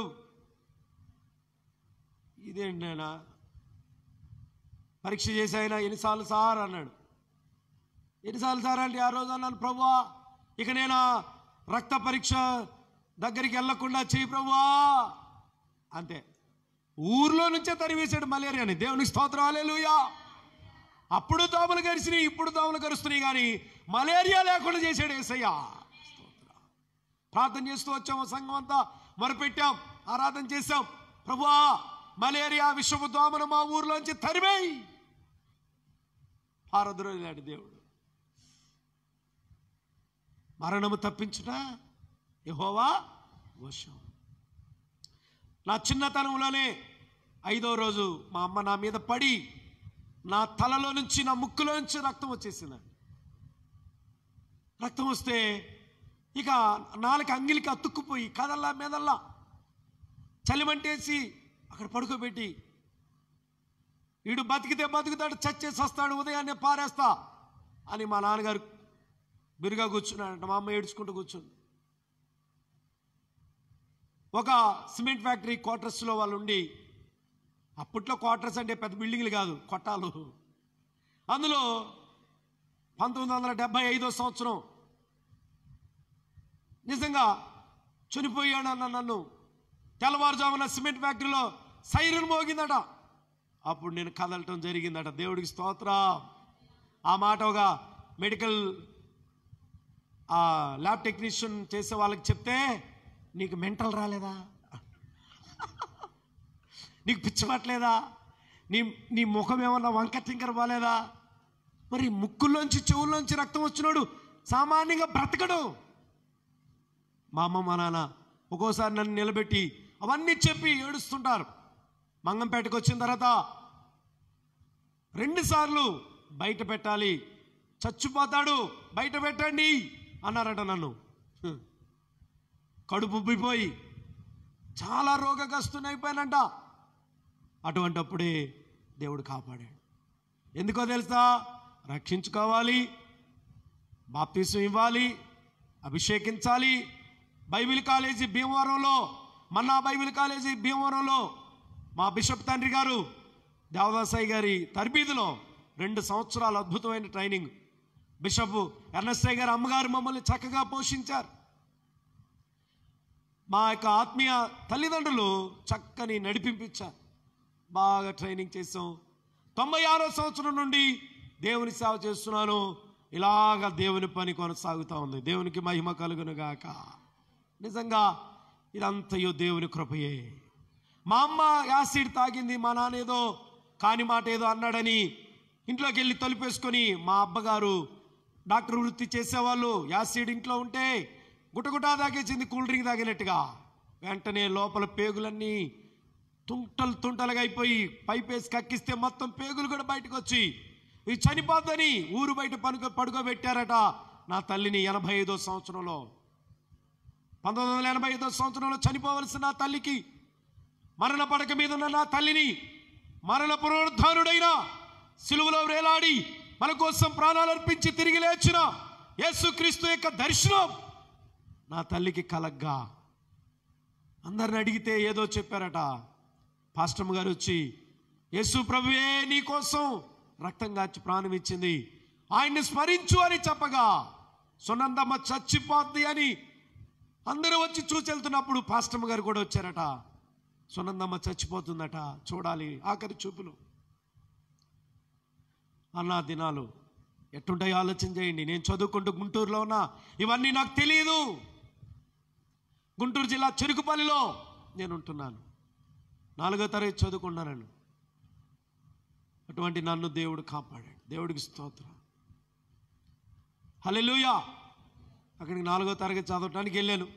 ఇదేంటైనా పరీక్ష చేసి ఆయన ఎన్నిసార్లు సార్ అన్నాడు ఎన్నిసార్లు సార్ అంటే ఆ రోజు అన్నాను ప్రభువా ఇక నేను ఆ రక్త పరీక్ష దగ్గరికి వెళ్ళకుండా చేయి ప్రభువా అంతే ఊర్లో నుంచే తరివేశాడు మలేరియాని దేవునికి స్తోత్రం హల్లెలూయా అప్పుడు దోమలు కరిసినాయి ఇప్పుడు దోమలు కరుస్తున్నాయి కానీ మలేరియా లేకుండా చేశాడు ఏసయ్య స్తోత్రం. ప్రార్థన చేస్తూ వచ్చాము సంఘం అంతా మొరపెట్టాం ఆరాధన చేశాం ప్రభువా మలేరియా విషపు దోమను మా ఊర్లోంచి తరిమేయి పారద్రోలాడు దేవుడు మరణము తప్పించుట యహోవా వశం నా చిన్నతనంలోనే ఐదో రోజు మా అమ్మ నా మీద పడి నా తలలో నుంచి నా ముక్కులో నుంచి రక్తం వచ్చేసింది రక్తం వస్తే ఇక నాలుగు అంగిలికి అతుక్కుపోయి కదల్లా మెదల్లా చలిమంటేసి అక్కడ పడుకోబెట్టి వీడు బతికితే బతుకుతాడు చచ్చేసి వస్తాడు ఉదయాన్నే పారేస్తా అని మా నాన్నగారు బిరుగా కూర్చున్నాడంట మా అమ్మ ఏడ్చుకుంటూ కూర్చుంది ఒక సిమెంట్ ఫ్యాక్టరీ క్వార్టర్స్లో వాళ్ళు ఉండి అప్పట్లో క్వార్టర్స్ అంటే పెద్ద బిల్డింగ్లు కాదు కొట్టాలు అందులో పంతొమ్మిది వందల డెబ్బై ఐదో సంవత్సరం నిజంగా చనిపోయాడు అన్న నన్ను తెల్లవారుజామున సిమెంట్ ఫ్యాక్టరీలో సైరన్ మోగిందట అప్పుడు నేను కదలటం జరిగిందట దేవుడికి స్తోత్ర ఆ మాట ఒక మెడికల్ ఆ ల్యాబ్ టెక్నీషియన్ చేసే వాళ్ళకి చెప్తే నీకు మెంటల్ రాలేదా నీకు పిచ్చి పట్టలేదా నీ నీ ముఖం ఏమన్నా వంక టింకర బాలేదా మరి ముక్కుల్లోంచి చెవుల్లోంచి రక్తం వచ్చినాడు సామాన్యంగా బ్రతకడు మా అమ్మ మా నాన్న ఒక్కోసారి నన్ను నిలబెట్టి అవన్నీ చెప్పి ఏడుస్తుంటారు మంగంపేటకు వచ్చిన తర్వాత రెండు సార్లు బయట పెట్టాలి చచ్చిపోతాడు బయట పెట్టండి అన్నారట నన్ను హ్మ్. కడుపు ఉబ్బిపోయి చాలా రోగగ్రస్తుని అయిపోయానంట అటువంటప్పుడే దేవుడు కాపాడాడు ఎందుకో తెలుసా రక్షించుకోవాలి బాప్తీసం ఇవ్వాలి అభిషేకించాలి బైబిల్ కాలేజీ భీమవరంలో మన్నా బైబిల్ కాలేజీ భీమవరంలో మా బిషప్ తండ్రి గారు దేవదాసాయి గారి తరబీదులో రెండు సంవత్సరాలు అద్భుతమైన ట్రైనింగ్ బిషప్ ఎర్నస్సాయి గారి అమ్మగారు మమ్మల్ని చక్కగా పోషించారు మా యొక్క ఆత్మీయ తల్లిదండ్రులు చక్కని నడిపించారు బాగా ట్రైనింగ్ చేసాం తొంభై ఆరో సంవత్సరం నుండి దేవుని సేవ చేస్తున్నాను ఇలాగ దేవుని పని కొనసాగుతూ ఉంది దేవునికి మహిమ కలుగును గాక నిజంగా ఇదంతయో దేవుని కృపయే మా అమ్మ యాసిడ్ తాగింది మా నాన్న ఏదో కాని మాట ఏదో అన్నాడని ఇంట్లోకి వెళ్ళి తలుపేసుకొని మా అబ్బగారు డాక్టర్ వృత్తి చేసేవాళ్ళు యాసిడ్ ఇంట్లో ఉంటే గుటగుటా తాగేసింది కూల్ డ్రింక్ తాగినట్టుగా వెంటనే లోపల పేగులన్నీ తుంటలు తుంటలుగా అయిపోయి పైపేసి కక్కిస్తే మొత్తం పేగులు కూడా బయటకు వచ్చి ఇది చనిపోద్దని ఊరు బయట పనుకో పడుకోబెట్టారట నా తల్లిని ఎనభై ఐదో సంవత్సరంలో పంతొమ్మిది వందల ఎనభై ఐదో సంవత్సరంలో చనిపోవలసిన నా తల్లికి మరణ పడక మీద ఉన్న నా తల్లిని మరణ పునరుద్ధానుడైన సిలువలో వేలాడి మన కోసం ప్రాణాలు అర్పించి తిరిగి లేచిన యేసుక్రీస్తు యొక్క దర్శనం నా తల్లికి కలగ్గా అందరిని అడిగితే ఏదో చెప్పారట పాస్టమ్ గారు వచ్చి యేసు ప్రభువే నీ కోసం రక్తం కాచి ప్రాణం ఇచ్చింది ఆయన్ని స్మరించు అని చెప్పగా సునందమ్మ చచ్చిపోద్ది అని అందరూ వచ్చి చూసి వెళ్తున్నప్పుడు పాస్టమ్ గారు కూడా వచ్చారట సునందమ్మ చచ్చిపోతుందట చూడాలి ఆఖరి చూపులు అన్న దినాలు ఎట్టుంటాయో ఆలోచన చేయండి నేను చదువుకుంటూ గుంటూరులో ఉన్నా ఇవన్నీ నాకు తెలియదు గుంటూరు జిల్లా చెరుకుపల్లిలో నేను ఉంటున్నాను నాలుగో తరగతి చదువుకున్నాను అటువంటి నన్ను దేవుడు కాపాడాడు దేవుడికి స్తోత్రం హల్లెలూయా అక్కడికి నాలుగో తరగతి చదవటానికి వెళ్ళాను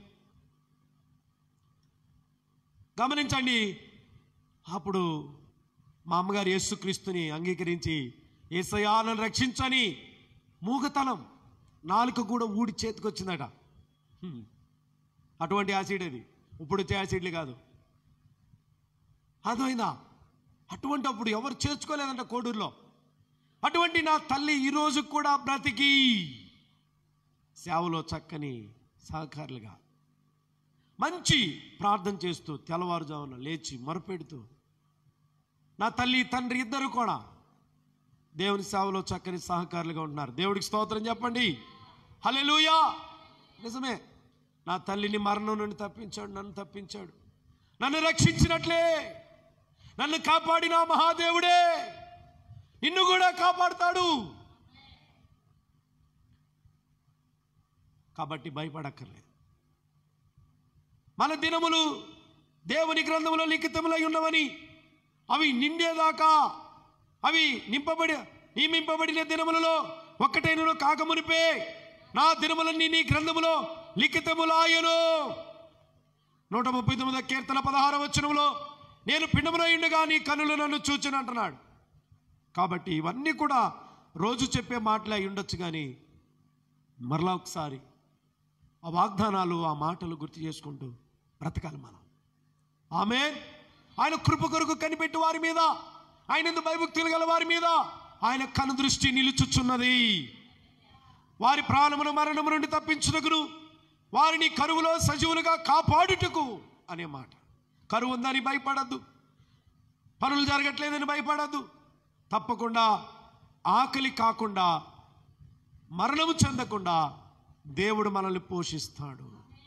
గమనించండి అప్పుడు మా అమ్మగారు యేసుక్రీస్తుని అంగీకరించి ఏసయాలను రక్షించని మూగతనం నాలుక కూడా ఊడి చేతికొచ్చిందట హ్మ్. అటువంటి యాసిడ్ అది ఇప్పుడు వచ్చే యాసిడ్లు కాదు అదైందా అటువంటి అప్పుడు ఎవరు చేర్చుకోలేదంట కోడూరులో అటువంటి నా తల్లి ఈ రోజు కూడా బ్రతికి సేవలో చక్కని సహకారులుగా మంచి ప్రార్థన చేస్తూ తెల్లవారుజామున లేచి మొరపెడుతూ నా తల్లి తండ్రి ఇద్దరు కూడా దేవుని సేవలో చక్కని సహకారులుగా ఉంటున్నారు దేవుడికి స్తోత్రం చెప్పండి హల్లెలూయా నిజమే నా తల్లిని మరణం నుండి తప్పించాడు నన్ను తప్పించాడు నన్ను రక్షించినట్లే నన్ను కాపాడిన మహాదేవుడే నిన్ను కూడా కాపాడుతాడు కాబట్టి భయపడక్కర్లేదు మన దినములు దేవుని గ్రంథములో లిఖితములై ఉన్నవని అవి నిండేదాకా అవి నింపబడి నియమింపబడిన దినములలో ఒక్కటైనను కాకమునిపే నా దినములన్నీ నీ గ్రంథములో లిఖితములాయను నూట ముప్పై తొమ్మిదో కీర్తన పదహార వచనంలో నేను పిండమునయుండగా నీ కనులు నన్ను చూచిన అంటున్నాడు కాబట్టి ఇవన్నీ కూడా రోజు చెప్పే మాటలే అయి ఉండొచ్చు కానీ మరలా ఒకసారి ఆ వాగ్దానాలు ఆ మాటలు గుర్తు చేసుకుంటూ బ్రతకాలి మనం ఆమె ఆయన కృప కొరకు కనిపెట్టి వారి మీద ఆయన ఎందు భయభక్తులు గల వారి మీద ఆయన కను దృష్టి నిలుచుచున్నది వారి ప్రాణమును మరణము నుండి తప్పించుటకును వారిని కరువులో సజీవులుగా కాపాడుటకు అనే మాట కరువు ఉందని భయపడద్దు పనులు జరగట్లేదని భయపడద్దు తప్పకుండా ఆకలి కాకుండా మరణము చెందకుండా దేవుడు మనల్ని పోషిస్తాడు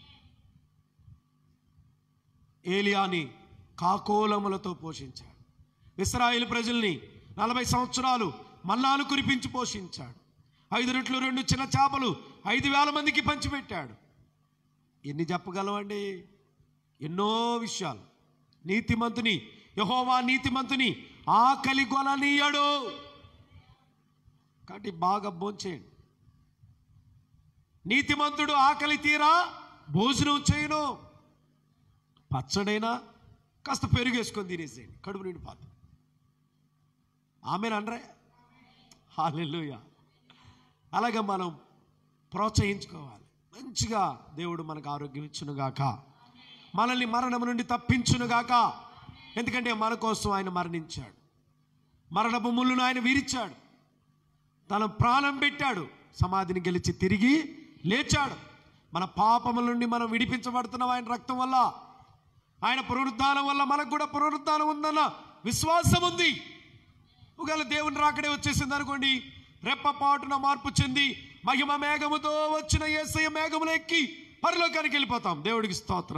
ఏలియాని కాకోలములతో పోషించాడు ఇస్రాయేల్ ప్రజల్ని నలభై సంవత్సరాలు మన్నాలు కురిపించి పోషించాడు ఐదు రెట్లు రెండు చిన్న చేపలు ఐదు వేల మందికి పంచిపెట్టాడు ఎన్ని చెప్పగలవండి ఎన్నో విషయాలు నీతిమంతుని యహోవా నీతిమంతుని ఆకలి కొననీయడు కాబట్టి బాగా భోంచేయండి నీతిమంతుడు ఆకలి తీరా భోజనం చేయను పచ్చడైనా కాస్త పెరుగేసుకొని తినేసేయండి కడుపు నిండి పాత ఆమెననరే హాలెలుయ అలాగే మనం ప్రోత్సహించుకోవాలి మంచిగా దేవుడు మనకు ఆరోగ్యం ఇచ్చునుగాక మనల్ని మరణం నుండి తప్పించునుగాక ఎందుకంటే మన కోసం ఆయన మరణించాడు మరణపు ముళ్ళును ఆయన విరిచాడు తన ప్రాణం పెట్టాడు సమాధిని గెలిచి తిరిగి లేచాడు మన పాపముల నుండి మనం విడిపించబడుతున్నాం ఆయన రక్తం వల్ల ఆయన పునరుద్ధానం వల్ల మనకు కూడా పునరుద్ధానం ఉందన్న విశ్వాసం ఉంది ఒకవేళ దేవుని రాకడే వచ్చేసింది అనుకోండి రెప్పపాటున మార్పు చెంది మహిమ మేఘముతో వచ్చిన ఏసయ్య మేఘములు ఎక్కి పరలోకానికి వెళ్ళిపోతాం దేవుడికి స్తోత్ర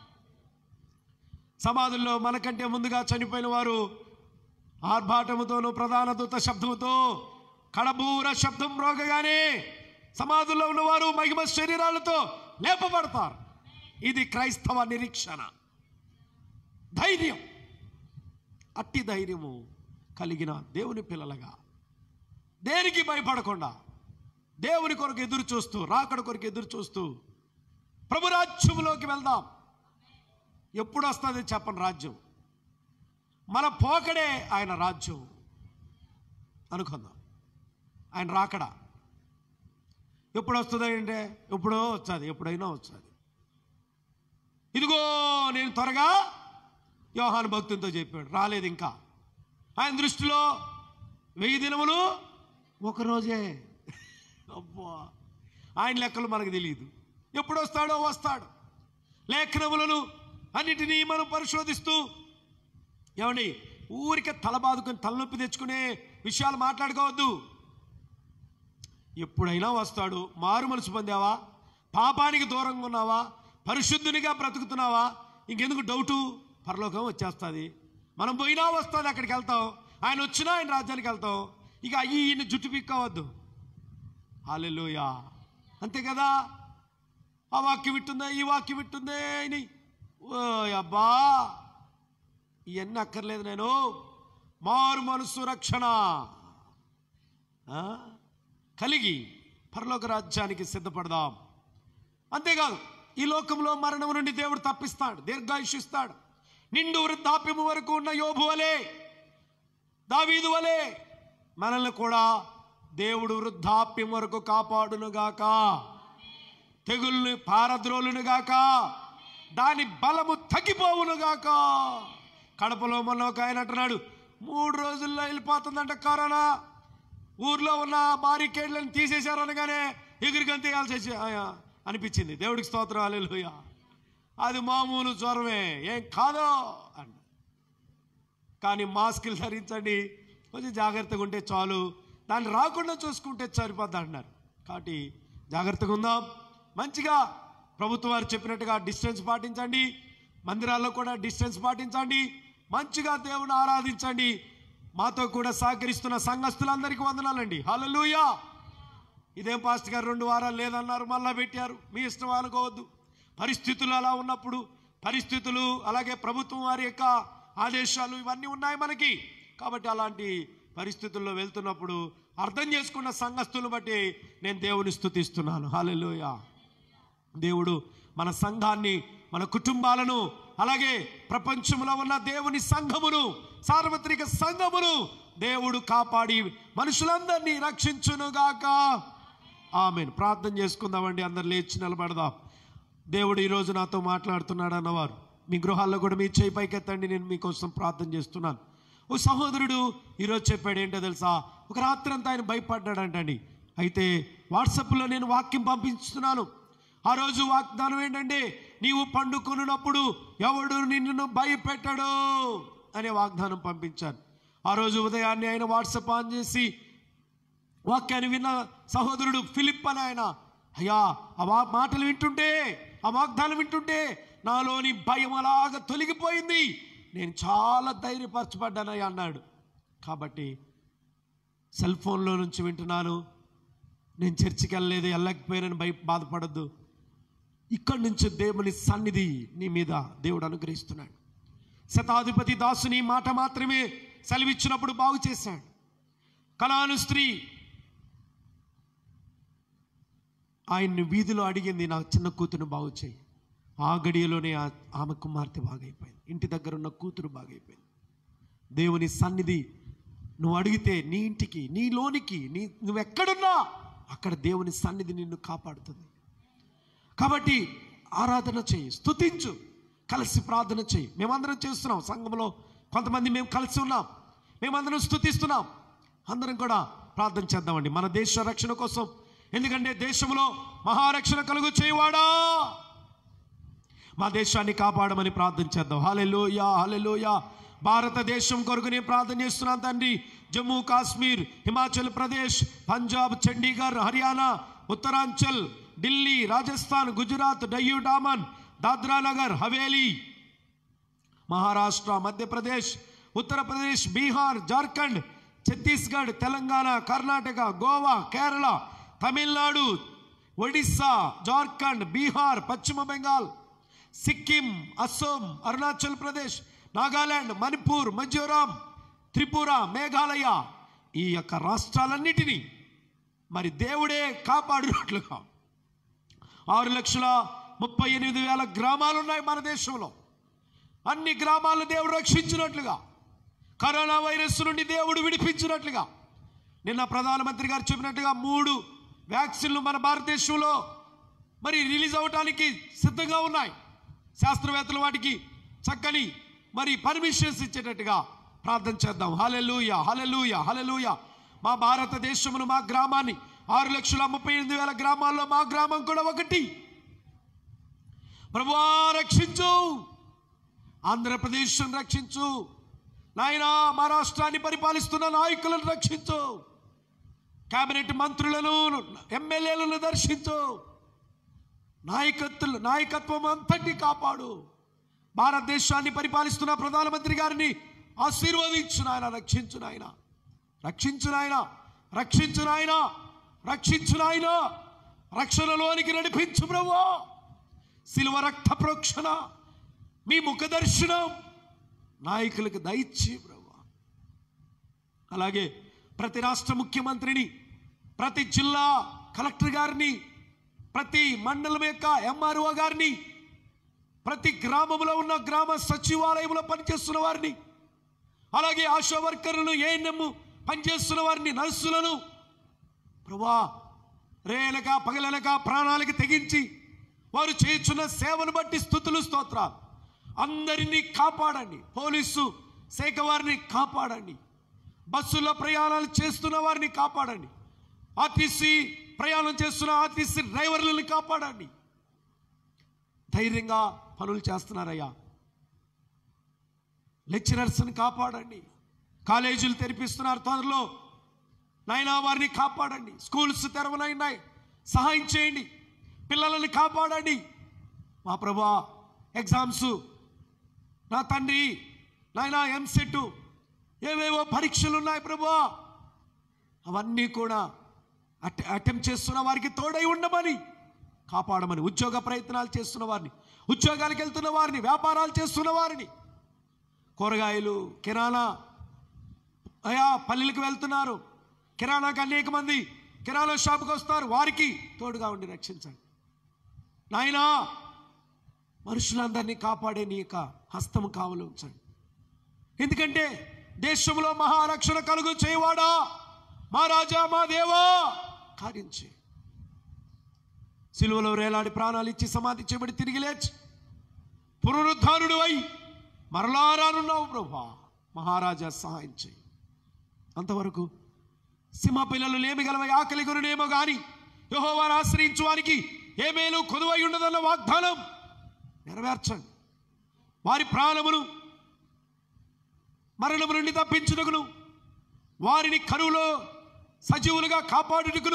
సమాధుల్లో మనకంటే ముందుగా చనిపోయిన వారు ఆర్భాటముతోనూ ప్రధాన దూత శబ్దముతో కడబూర శబ్దం రోగగానే సమాధుల్లో ఉన్నవారు మహిమ శరీరాలతో లేపబడతారు ఇది క్రైస్తవ నిరీక్షణ ధైర్యం అట్టి ధైర్యము కలిగిన దేవుని పిల్లలుగా దేనికి భయపడకుండా దేవుని కొరకు ఎదురు చూస్తూ రాకడ కొరకు ఎదురు చూస్తూ ప్రభు రాజ్యములోకి వెళ్దాం ఎప్పుడు వస్తుంది చెప్పని రాజ్యం మన పోకడే ఆయన రాజ్యం అనుకుందాం ఆయన రాకడా ఎప్పుడు వస్తుంది అంటే ఎప్పుడో వచ్చాది ఎప్పుడైనా వచ్చాది ఇదిగో నేను త్వరగా యోహాను భక్తులతో చెప్పాడు రాలేదు ఇంకా ఆయన దృష్టిలో వెయ్యి దినములు ఒకరోజే అబ్బా ఆయన లెక్కలు మనకు తెలియదు ఎప్పుడు వస్తాడో వస్తాడు లేఖనములను అన్నిటినీ మనం పరిశోధిస్తూ ఏమండి ఊరికే తల బాదుకొని తలనొప్పి తెచ్చుకునే విషయాలు మాట్లాడుకోవద్దు ఎప్పుడైనా వస్తాడు మారు మనసు పొందావా పాపానికి దూరంగా ఉన్నావా పరిశుద్ధునిగా బ్రతుకుతున్నావా ఇంకెందుకు డౌటు పరలోకం వచ్చేస్తుంది మనం పోయినా వస్తుంది అక్కడికి వెళ్తాం ఆయన వచ్చినా ఆయన రాజ్యానికి వెళ్తాం ఇక అయ్యి ఈయన జుట్టు పిక్కవద్దు హాలెలుయా అంతే కదా ఆ వాక్యం విట్టుందా ఈ వాక్యం విట్టుందే అని ఓ అబ్బా ఇవన్నీ అక్కర్లేదు నేను మారు మనసు రక్షణ ఆ? కలిగి పరలోక రాజ్యానికి సిద్ధపడదాం అంతేకాదు ఈ లోకంలో మరణం నుండి దేవుడు తప్పిస్తాడు దీర్ఘాయుషిస్తాడు నిండు వృద్ధాప్యము వరకు ఉన్న యోబు వలె దావీదు వలె మనల్ని కూడా దేవుడు వృద్ధాప్యం వరకు కాపాడునుగాక తెగుల్ని పారద్రోలునుగాక దాని బలము తగ్గిపోవునుగాక కడపలో మొన్న ఒక ఆయన అంటున్నాడు మూడు రోజుల్లో వెళ్ళిపోతుందంట కరోనా ఊర్లో ఉన్న బారికేడ్లను తీసేశారు అనగానే ఎగురికంత వేయాల్సి అనిపించింది దేవుడికి స్తోత్రం అలెలుయ అది మామూలు జ్వరమే ఏం కాదో అన్న కానీ మాస్కులు ధరించండి కొంచెం జాగ్రత్తగా ఉంటే చాలు దాన్ని రాకుండా చూసుకుంటే సరిపోద్ది అంటున్నారు కాబట్టి జాగ్రత్తగా ఉందాం మంచిగా ప్రభుత్వం వారు చెప్పినట్టుగా డిస్టెన్స్ పాటించండి మందిరాల్లో కూడా డిస్టెన్స్ పాటించండి మంచిగా దేవుని ఆరాధించండి మాతో కూడా సహకరిస్తున్న సంఘస్థులందరికీ వందనాలండి హల్లెలూయా ఇదేం పాస్ట్ గారు రెండు వారాలు లేదన్నారు మళ్ళా పెట్టారు మీ ఇష్టం అనుకోవద్దు పరిస్థితులు అలా ఉన్నప్పుడు పరిస్థితులు అలాగే ప్రభుత్వం వారి యొక్క ఆదేశాలు ఇవన్నీ ఉన్నాయి మనకి కాబట్టి అలాంటి పరిస్థితుల్లో వెళ్తున్నప్పుడు అర్థం చేసుకున్న సంఘస్థులను బట్టి నేను దేవుని స్థుతిస్తున్నాను హాలెలూయా దేవుడు మన సంఘాన్ని మన కుటుంబాలను అలాగే ప్రపంచంలో ఉన్న దేవుని సంఘమును సార్వత్రిక సంఘమును దేవుడు కాపాడి మనుషులందరినీ రక్షించునుగాక ఆమెను ప్రార్థన చేసుకుందామండి అందరు లేచి నిలబడదాం దేవుడు ఈరోజు నాతో మాట్లాడుతున్నాడు అన్నవారు మీ గృహాల్లో కూడా మీ చేయి పైకెత్తండి నేను మీకోసం ప్రార్థన చేస్తున్నాను ఓ సహోదరుడు ఈరోజు చెప్పాడు ఏంటో తెలుసా ఒక రాత్రి అంతా ఆయన భయపడ్డాడంటండి అయితే వాట్సాప్లో నేను వాక్యం పంపిస్తున్నాను ఆ రోజు వాగ్దానం ఏంటంటే నీవు పండుకొనున్నప్పుడు ఎవడు నిన్ను భయపెట్టడు అనే వాగ్దానం పంపించాను ఆ రోజు ఉదయాన్నే ఆయన వాట్సాప్ ఆన్ చేసి వాక్యాన్ని విన్న సహోదరుడు ఫిలిప్ అని ఆయన అయ్యా ఆ వా మాటలు వింటుంటే ఆ వాగ్దానం వింటుంటే నాలోని భయం అలాగ తొలగిపోయింది నేను చాలా ధైర్యపరచబడ్డానయ్యా అన్నాడు కాబట్టి సెల్ ఫోన్లో నుంచి వింటున్నాను నేను చర్చికి వెళ్ళలేదు వెళ్ళకపోయానని భయ బాధపడద్దు ఇక్కడి నుంచి దేవుని సన్నిధి నీ మీద దేవుడు అనుగ్రహిస్తున్నాడు శతాధిపతి దాసుని మాట మాత్రమే సెలవిచ్చినప్పుడు బాగు చేశాడు కళాను స్త్రీ ఆయన్ని వీధిలో అడిగింది నా చిన్న కూతురు బాగు చేయి ఆ గడియలోనే ఆ- ఆమె కుమార్తె బాగైపోయింది ఇంటి దగ్గర ఉన్న కూతురు బాగైపోయింది దేవుని సన్నిధి నువ్వు అడిగితే నీ ఇంటికి నీ లోనికి నీ నువ్వు ఎక్కడున్నా అక్కడ దేవుని సన్నిధి నిన్ను కాపాడుతుంది కాబట్టి ఆరాధన చేయి స్తుతించు కలిసి ప్రార్థన చేయి మేమందరం చేస్తున్నాం సంఘంలో కొంతమంది మేము కలిసి ఉన్నాం మేమందరం స్తుతిస్తున్నాం అందరం కూడా ప్రార్థన చేద్దామండి మన దేశ రక్షణ కోసం ఎందుకంటే దేశంలో మహారక్షణ కలుగు చేయవాడా మా దేశాన్ని కాపాడమని ప్రార్థన చేద్దాం హాలెలోయా హాలెలోయా భారతదేశం కొరకు నేను ప్రార్థన చేస్తున్నాను తండ్రి జమ్మూ కాశ్మీర్ హిమాచల్ ప్రదేశ్ పంజాబ్ చండీగఢ్ హర్యానా ఉత్తరాంచల్ ఢిల్లీ రాజస్థాన్ గుజరాత్ డయ్యూ డామన్ దాద్రా నగర్ హవేలీ మహారాష్ట్ర మధ్యప్రదేశ్ ఉత్తరప్రదేశ్ బీహార్ జార్ఖండ్ ఛత్తీస్గఢ్ తెలంగాణ కర్ణాటక గోవా కేరళ తమిళనాడు ఒడిస్సా జార్ఖండ్ బీహార్ పశ్చిమ బెంగాల్ సిక్కిం అస్సోం అరుణాచల్ ప్రదేశ్ నాగాలాండ్ మణిపూర్ మిజోరాం త్రిపుర మేఘాలయ ఈ యొక్క రాష్ట్రాలన్నిటినీ మరి దేవుడే కాపాడినట్లుగా ఆరు లక్షల ముప్పై ఎనిమిది వేల గ్రామాలు ఉన్నాయి మన దేశంలో అన్ని గ్రామాలను దేవుడు రక్షించినట్లుగా కరోనా వైరస్ నుండి దేవుడు విడిపించినట్లుగా నిన్న ప్రధానమంత్రి గారు చెప్పినట్టుగా మూడు వ్యాక్సిన్లు మన భారతదేశంలో మరి రిలీజ్ అవ్వడానికి సిద్ధంగా ఉన్నాయి శాస్త్రవేత్తలు వాటికి చక్కని మరి పర్మిషన్స్ ఇచ్చేటట్టుగా ప్రార్థన చేద్దాం హలెలూయ హలెలూయ హలెలూయ మా భారతదేశమును మా గ్రామాన్ని ఆరు లక్షల ముప్పై ఎనిమిది వేల గ్రామాల్లో మా గ్రామం కూడా ఒకటి ప్రభువా రక్షించు ఆంధ్రప్రదేశ్ రక్షించు నాయనా మా రాష్ట్రాన్ని పరిపాలిస్తున్న నాయకులను రక్షించు కేబినెట్ మంత్రులను ఎమ్మెల్యేలను దర్శించు నాయకత్వం నాయకత్వం అంతటి కాపాడు భారతదేశాన్ని పరిపాలిస్తున్న ప్రధానమంత్రి గారిని ఆశీర్వదించు నాయన రక్షించు నాయన రక్షించు నాయన రక్షించు నాయన రక్షించు నాయన రక్షణలోనికి నడిపించు ప్రభు శిలువ రక్త ప్రోక్షణ మీ ముఖ దర్శనం నాయకులకు దయచి ప్రభు అలాగే ప్రతి రాష్ట్ర ముఖ్యమంత్రిని ప్రతి జిల్లా కలెక్టర్ గారిని ప్రతి మండలం యొక్క ఎంఆర్ఓ గారిని ప్రతి గ్రామంలో ఉన్న గ్రామ సచివాలయంలో పనిచేస్తున్న వారిని అలాగే ఆశా వర్కర్లను ఏఎన్ఎం పనిచేస్తున్న వారిని నర్సులను ప్రభా రేలక పగలనక ప్రాణాలకి తెగించి వారు చేస్తున్న సేవను బట్టి స్థుతులు స్తోత్రాలు అందరినీ కాపాడండి పోలీసు శాఖ వారిని కాపాడండి బస్సుల్లో ప్రయాణాలు చేస్తున్న వారిని కాపాడండి ఆర్టీసీ ప్రయాణం చేస్తున్న ఆర్టీసీ డ్రైవర్లను కాపాడండి ధైర్యంగా పనులు చేస్తున్నారయ్యా లెక్చరర్స్ని కాపాడండి కాలేజీలు తెరిపిస్తున్నారు త్వరలో నాయనా వారిని కాపాడండి స్కూల్స్ తెరవనైనాయి సహాయం చేయండి పిల్లలని కాపాడండి మా ప్రభా ఎగ్జామ్స్ నా తండ్రి నాయనా ఎంసెట్ ఏవేవో పరీక్షలు ఉన్నాయి ప్రభా అవన్నీ కూడా అట్ అటెంప్ట్ చేస్తున్న వారికి తోడై ఉండమని కాపాడమని ఉద్యోగ ప్రయత్నాలు చేస్తున్న వారిని ఉద్యోగాలకు వెళ్తున్న వారిని వ్యాపారాలు చేస్తున్న వారిని కూరగాయలు కిరాణా అయా పల్లెలకు వెళ్తున్నారు కిరాణాకి అనేక మంది కిరాణా షాపుకి వస్తారు వారికి తోడుగా ఉండి రక్షించండి నాయనా మనుషులందరినీ కాపాడే నీ యొక్క హస్తము కావలు ఉంచండి ఎందుకంటే దేశంలో మహారక్షణ కలుగు చేయవాడా మా రాజా మా దేవా కార్యం చేయి సిలువలో వేలాడి ప్రాణాలు ఇచ్చి సమాధి చేయబడి తిరిగి లేచి పునరుద్ధారుడు అయి మరలా రానున్నావు ప్రభా మహారాజా సహాయం చేయి అంతవరకు సింహ పిల్లలు లేమి గలవ ఆకలి గురునేమో గాని యహోవాను ఆశ్రయించు వారికి ఏ మేలు కొదువై ఉండదన్న వాగ్దానం నెరవేర్చండి వారి ప్రాణమును మరణము నుండి తప్పించుటకును వారిని కరువులో సజీవులుగా కాపాడుటకును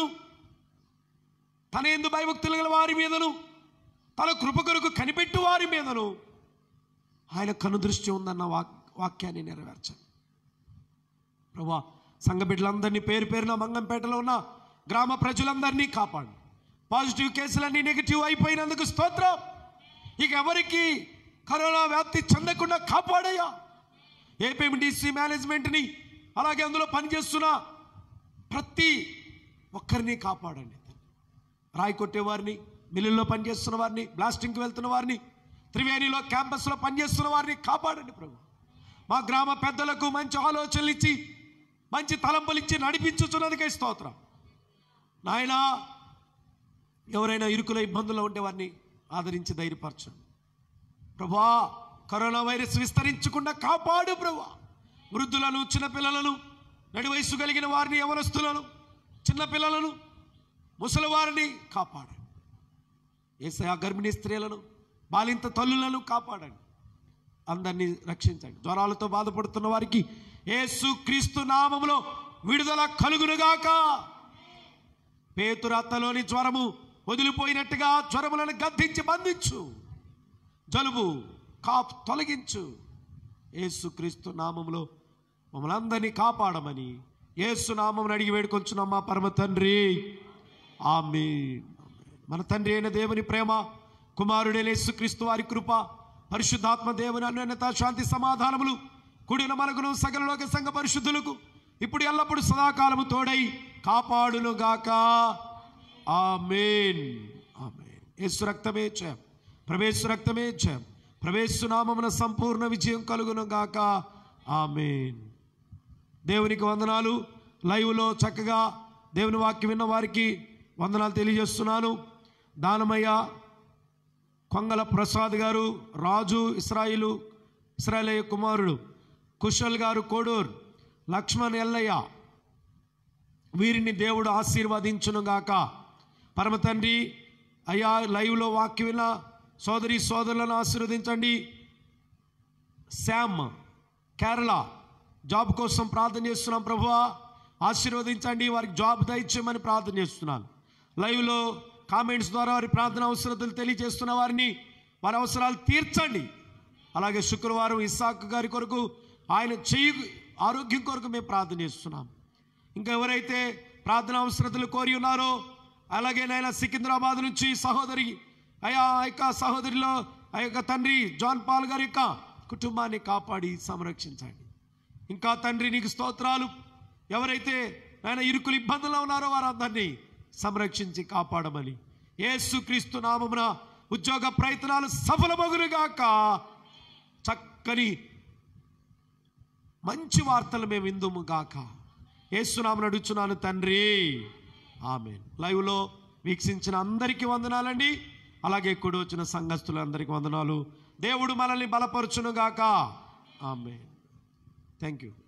తన ఎందు భయభక్తులు గల వారి మీదను తన కృప కొరకు కనిపెట్టు వారి మీదను ఆయన కనుదృష్టి ఉందన్న వాక్ వాక్యాన్ని నెరవేర్చండి ప్రభా సంఘ బిడ్డలందరినీ పేరు పేరున మంగంపేటలో ఉన్న గ్రామ ప్రజలందరినీ కాపాడు పాజిటివ్ కేసులన్నీ నెగిటివ్ అయిపోయినందుకు స్తోత్రం ఇక ఎవరికి కరోనా వ్యాప్తి చెందకుండా కాపాడయ్యా ఏపీఎండిసి మేనేజ్మెంట్ని అలాగే అందులో పనిచేస్తున్న ప్రతి ఒక్కరిని కాపాడండి రాయి కొట్టే వారిని మిల్లుల్లో పనిచేస్తున్న వారిని బ్లాస్టింగ్కి వెళ్తున్న వారిని త్రివేణిలో క్యాంపస్లో పనిచేస్తున్న వారిని కాపాడండి ప్రభు మా గ్రామ పెద్దలకు మంచి ఆలోచనలు ఇచ్చి మంచి తలంపులు ఇచ్చి నడిపించుతున్నదికే స్తోత్రం నాయనా ఎవరైనా ఇరుకుల ఇబ్బందుల్లో ఉంటే వారిని ఆదరించి ధైర్యపరచండి ప్రభా కరోనా వైరస్ విస్తరించకుండా కాపాడు ప్రభా వృద్ధులను చిన్నపిల్లలను నడి వయసు కలిగిన వారిని యవనస్తులను చిన్నపిల్లలను ముసలి వారిని కాపాడండి ఏసయా గర్భిణీ స్త్రీలను బాలింత తల్లులను కాపాడండి అందరినీ రక్షించండి జ్వరాలతో బాధపడుతున్న వారికి యేసు క్రీస్తు నామములో విడుదల కలుగునుగాక పేతురత్తలోని జ్వరము వదిలిపోయినట్టుగా జ్వరములను గద్దించి బంధించు జలుబు కాప్ తొలగించు యేసు క్రీస్తు నామములో మమ్మల్ని అందరినీ కాపాడమని యేసు నామమును అడిగి వేడుకొంచున్నాం మా పరమ తండ్రి ఆమె మన తండ్రి అయిన దేవుని ప్రేమ కుమారుడైన యేసుక్రీస్తు వారి కృప పరిశుద్ధాత్మ దేవుని అన్యోన్యత శాంతి సమాధానములు కూడిన మనకును సకలలోక సంఘ పరిశుద్ధులకు ఇప్పుడు ఎల్లప్పుడు సదాకాలము తోడై కాపాడును గాక ఆమేన్ ఆమేన్ యేసు రక్తమే చేయం ప్రవేశు రక్తమే చేయం ప్రవేశు నామమున సంపూర్ణ విజయం కలుగును గాక ఆమేన్ దేవునికి వందనాలు లైవ్లో చక్కగా దేవుని వాక్యం విన్న వారికి వందనాలు తెలియజేస్తున్నాను దానమయ్య కొంగల ప్రసాద్ గారు రాజు ఇస్రాయిలు ఇస్రాయలయ్య కుమారుడు కుశల్ గారు కోడూరు లక్ష్మణ్ ఎల్లయ్య వీరిని దేవుడు ఆశీర్వదించునుగాక పరమ తండ్రి అయ్యా లైవ్లో వాక్యం విన్న సోదరి సోదరులను ఆశీర్వదించండి శామ్ కేరళ జాబ్ కోసం ప్రార్థన చేస్తున్నాం ప్రభువా ఆశీర్వదించండి వారికి జాబ్ దయచేయమని ప్రార్థన చేస్తున్నాను లైవ్లో కామెంట్స్ ద్వారా వారి ప్రార్థన అవసరతలు తెలియజేస్తున్న వారిని వారి అవసరాలు తీర్చండి అలాగే శుక్రవారం ఇస్సాక్ గారి కొరకు ఆయన చెయ్యి ఆరోగ్యం కొరకు మేము ప్రార్థన చేస్తున్నాం ఇంకా ఎవరైతే ప్రార్థన అవసరతలు కోరి ఉన్నారో అలాగే నాయన సికింద్రాబాద్ నుంచి సహోదరి అయా ఆ యొక్క సహోదరిలో ఆ యొక్క తండ్రి జాన్ పాల్ గారి యొక్క కుటుంబాన్ని కాపాడి సంరక్షించండి ఇంకా తండ్రి నీకు స్తోత్రాలు ఎవరైతే ఆయన ఇరుకులు ఇబ్బందుల్లో ఉన్నారో వారందరినీ సంరక్షించి కాపాడమని యేసుక్రీస్తు నామమున ఉద్యోగ ప్రయత్నాలు సఫలమగునుగాక చక్కని మంచి వార్తలు మేము విందుము గాక ఏసునామను అడుగుచున్నాను తండ్రి ఆమె లైవ్లో వీక్షించిన అందరికీ వందనాలండి అలాగే కూడి వచ్చిన సంఘస్థులందరికీ వందనాలు దేవుడు మనల్ని బలపరచును గాక ఆమె థ్యాంక్ యూ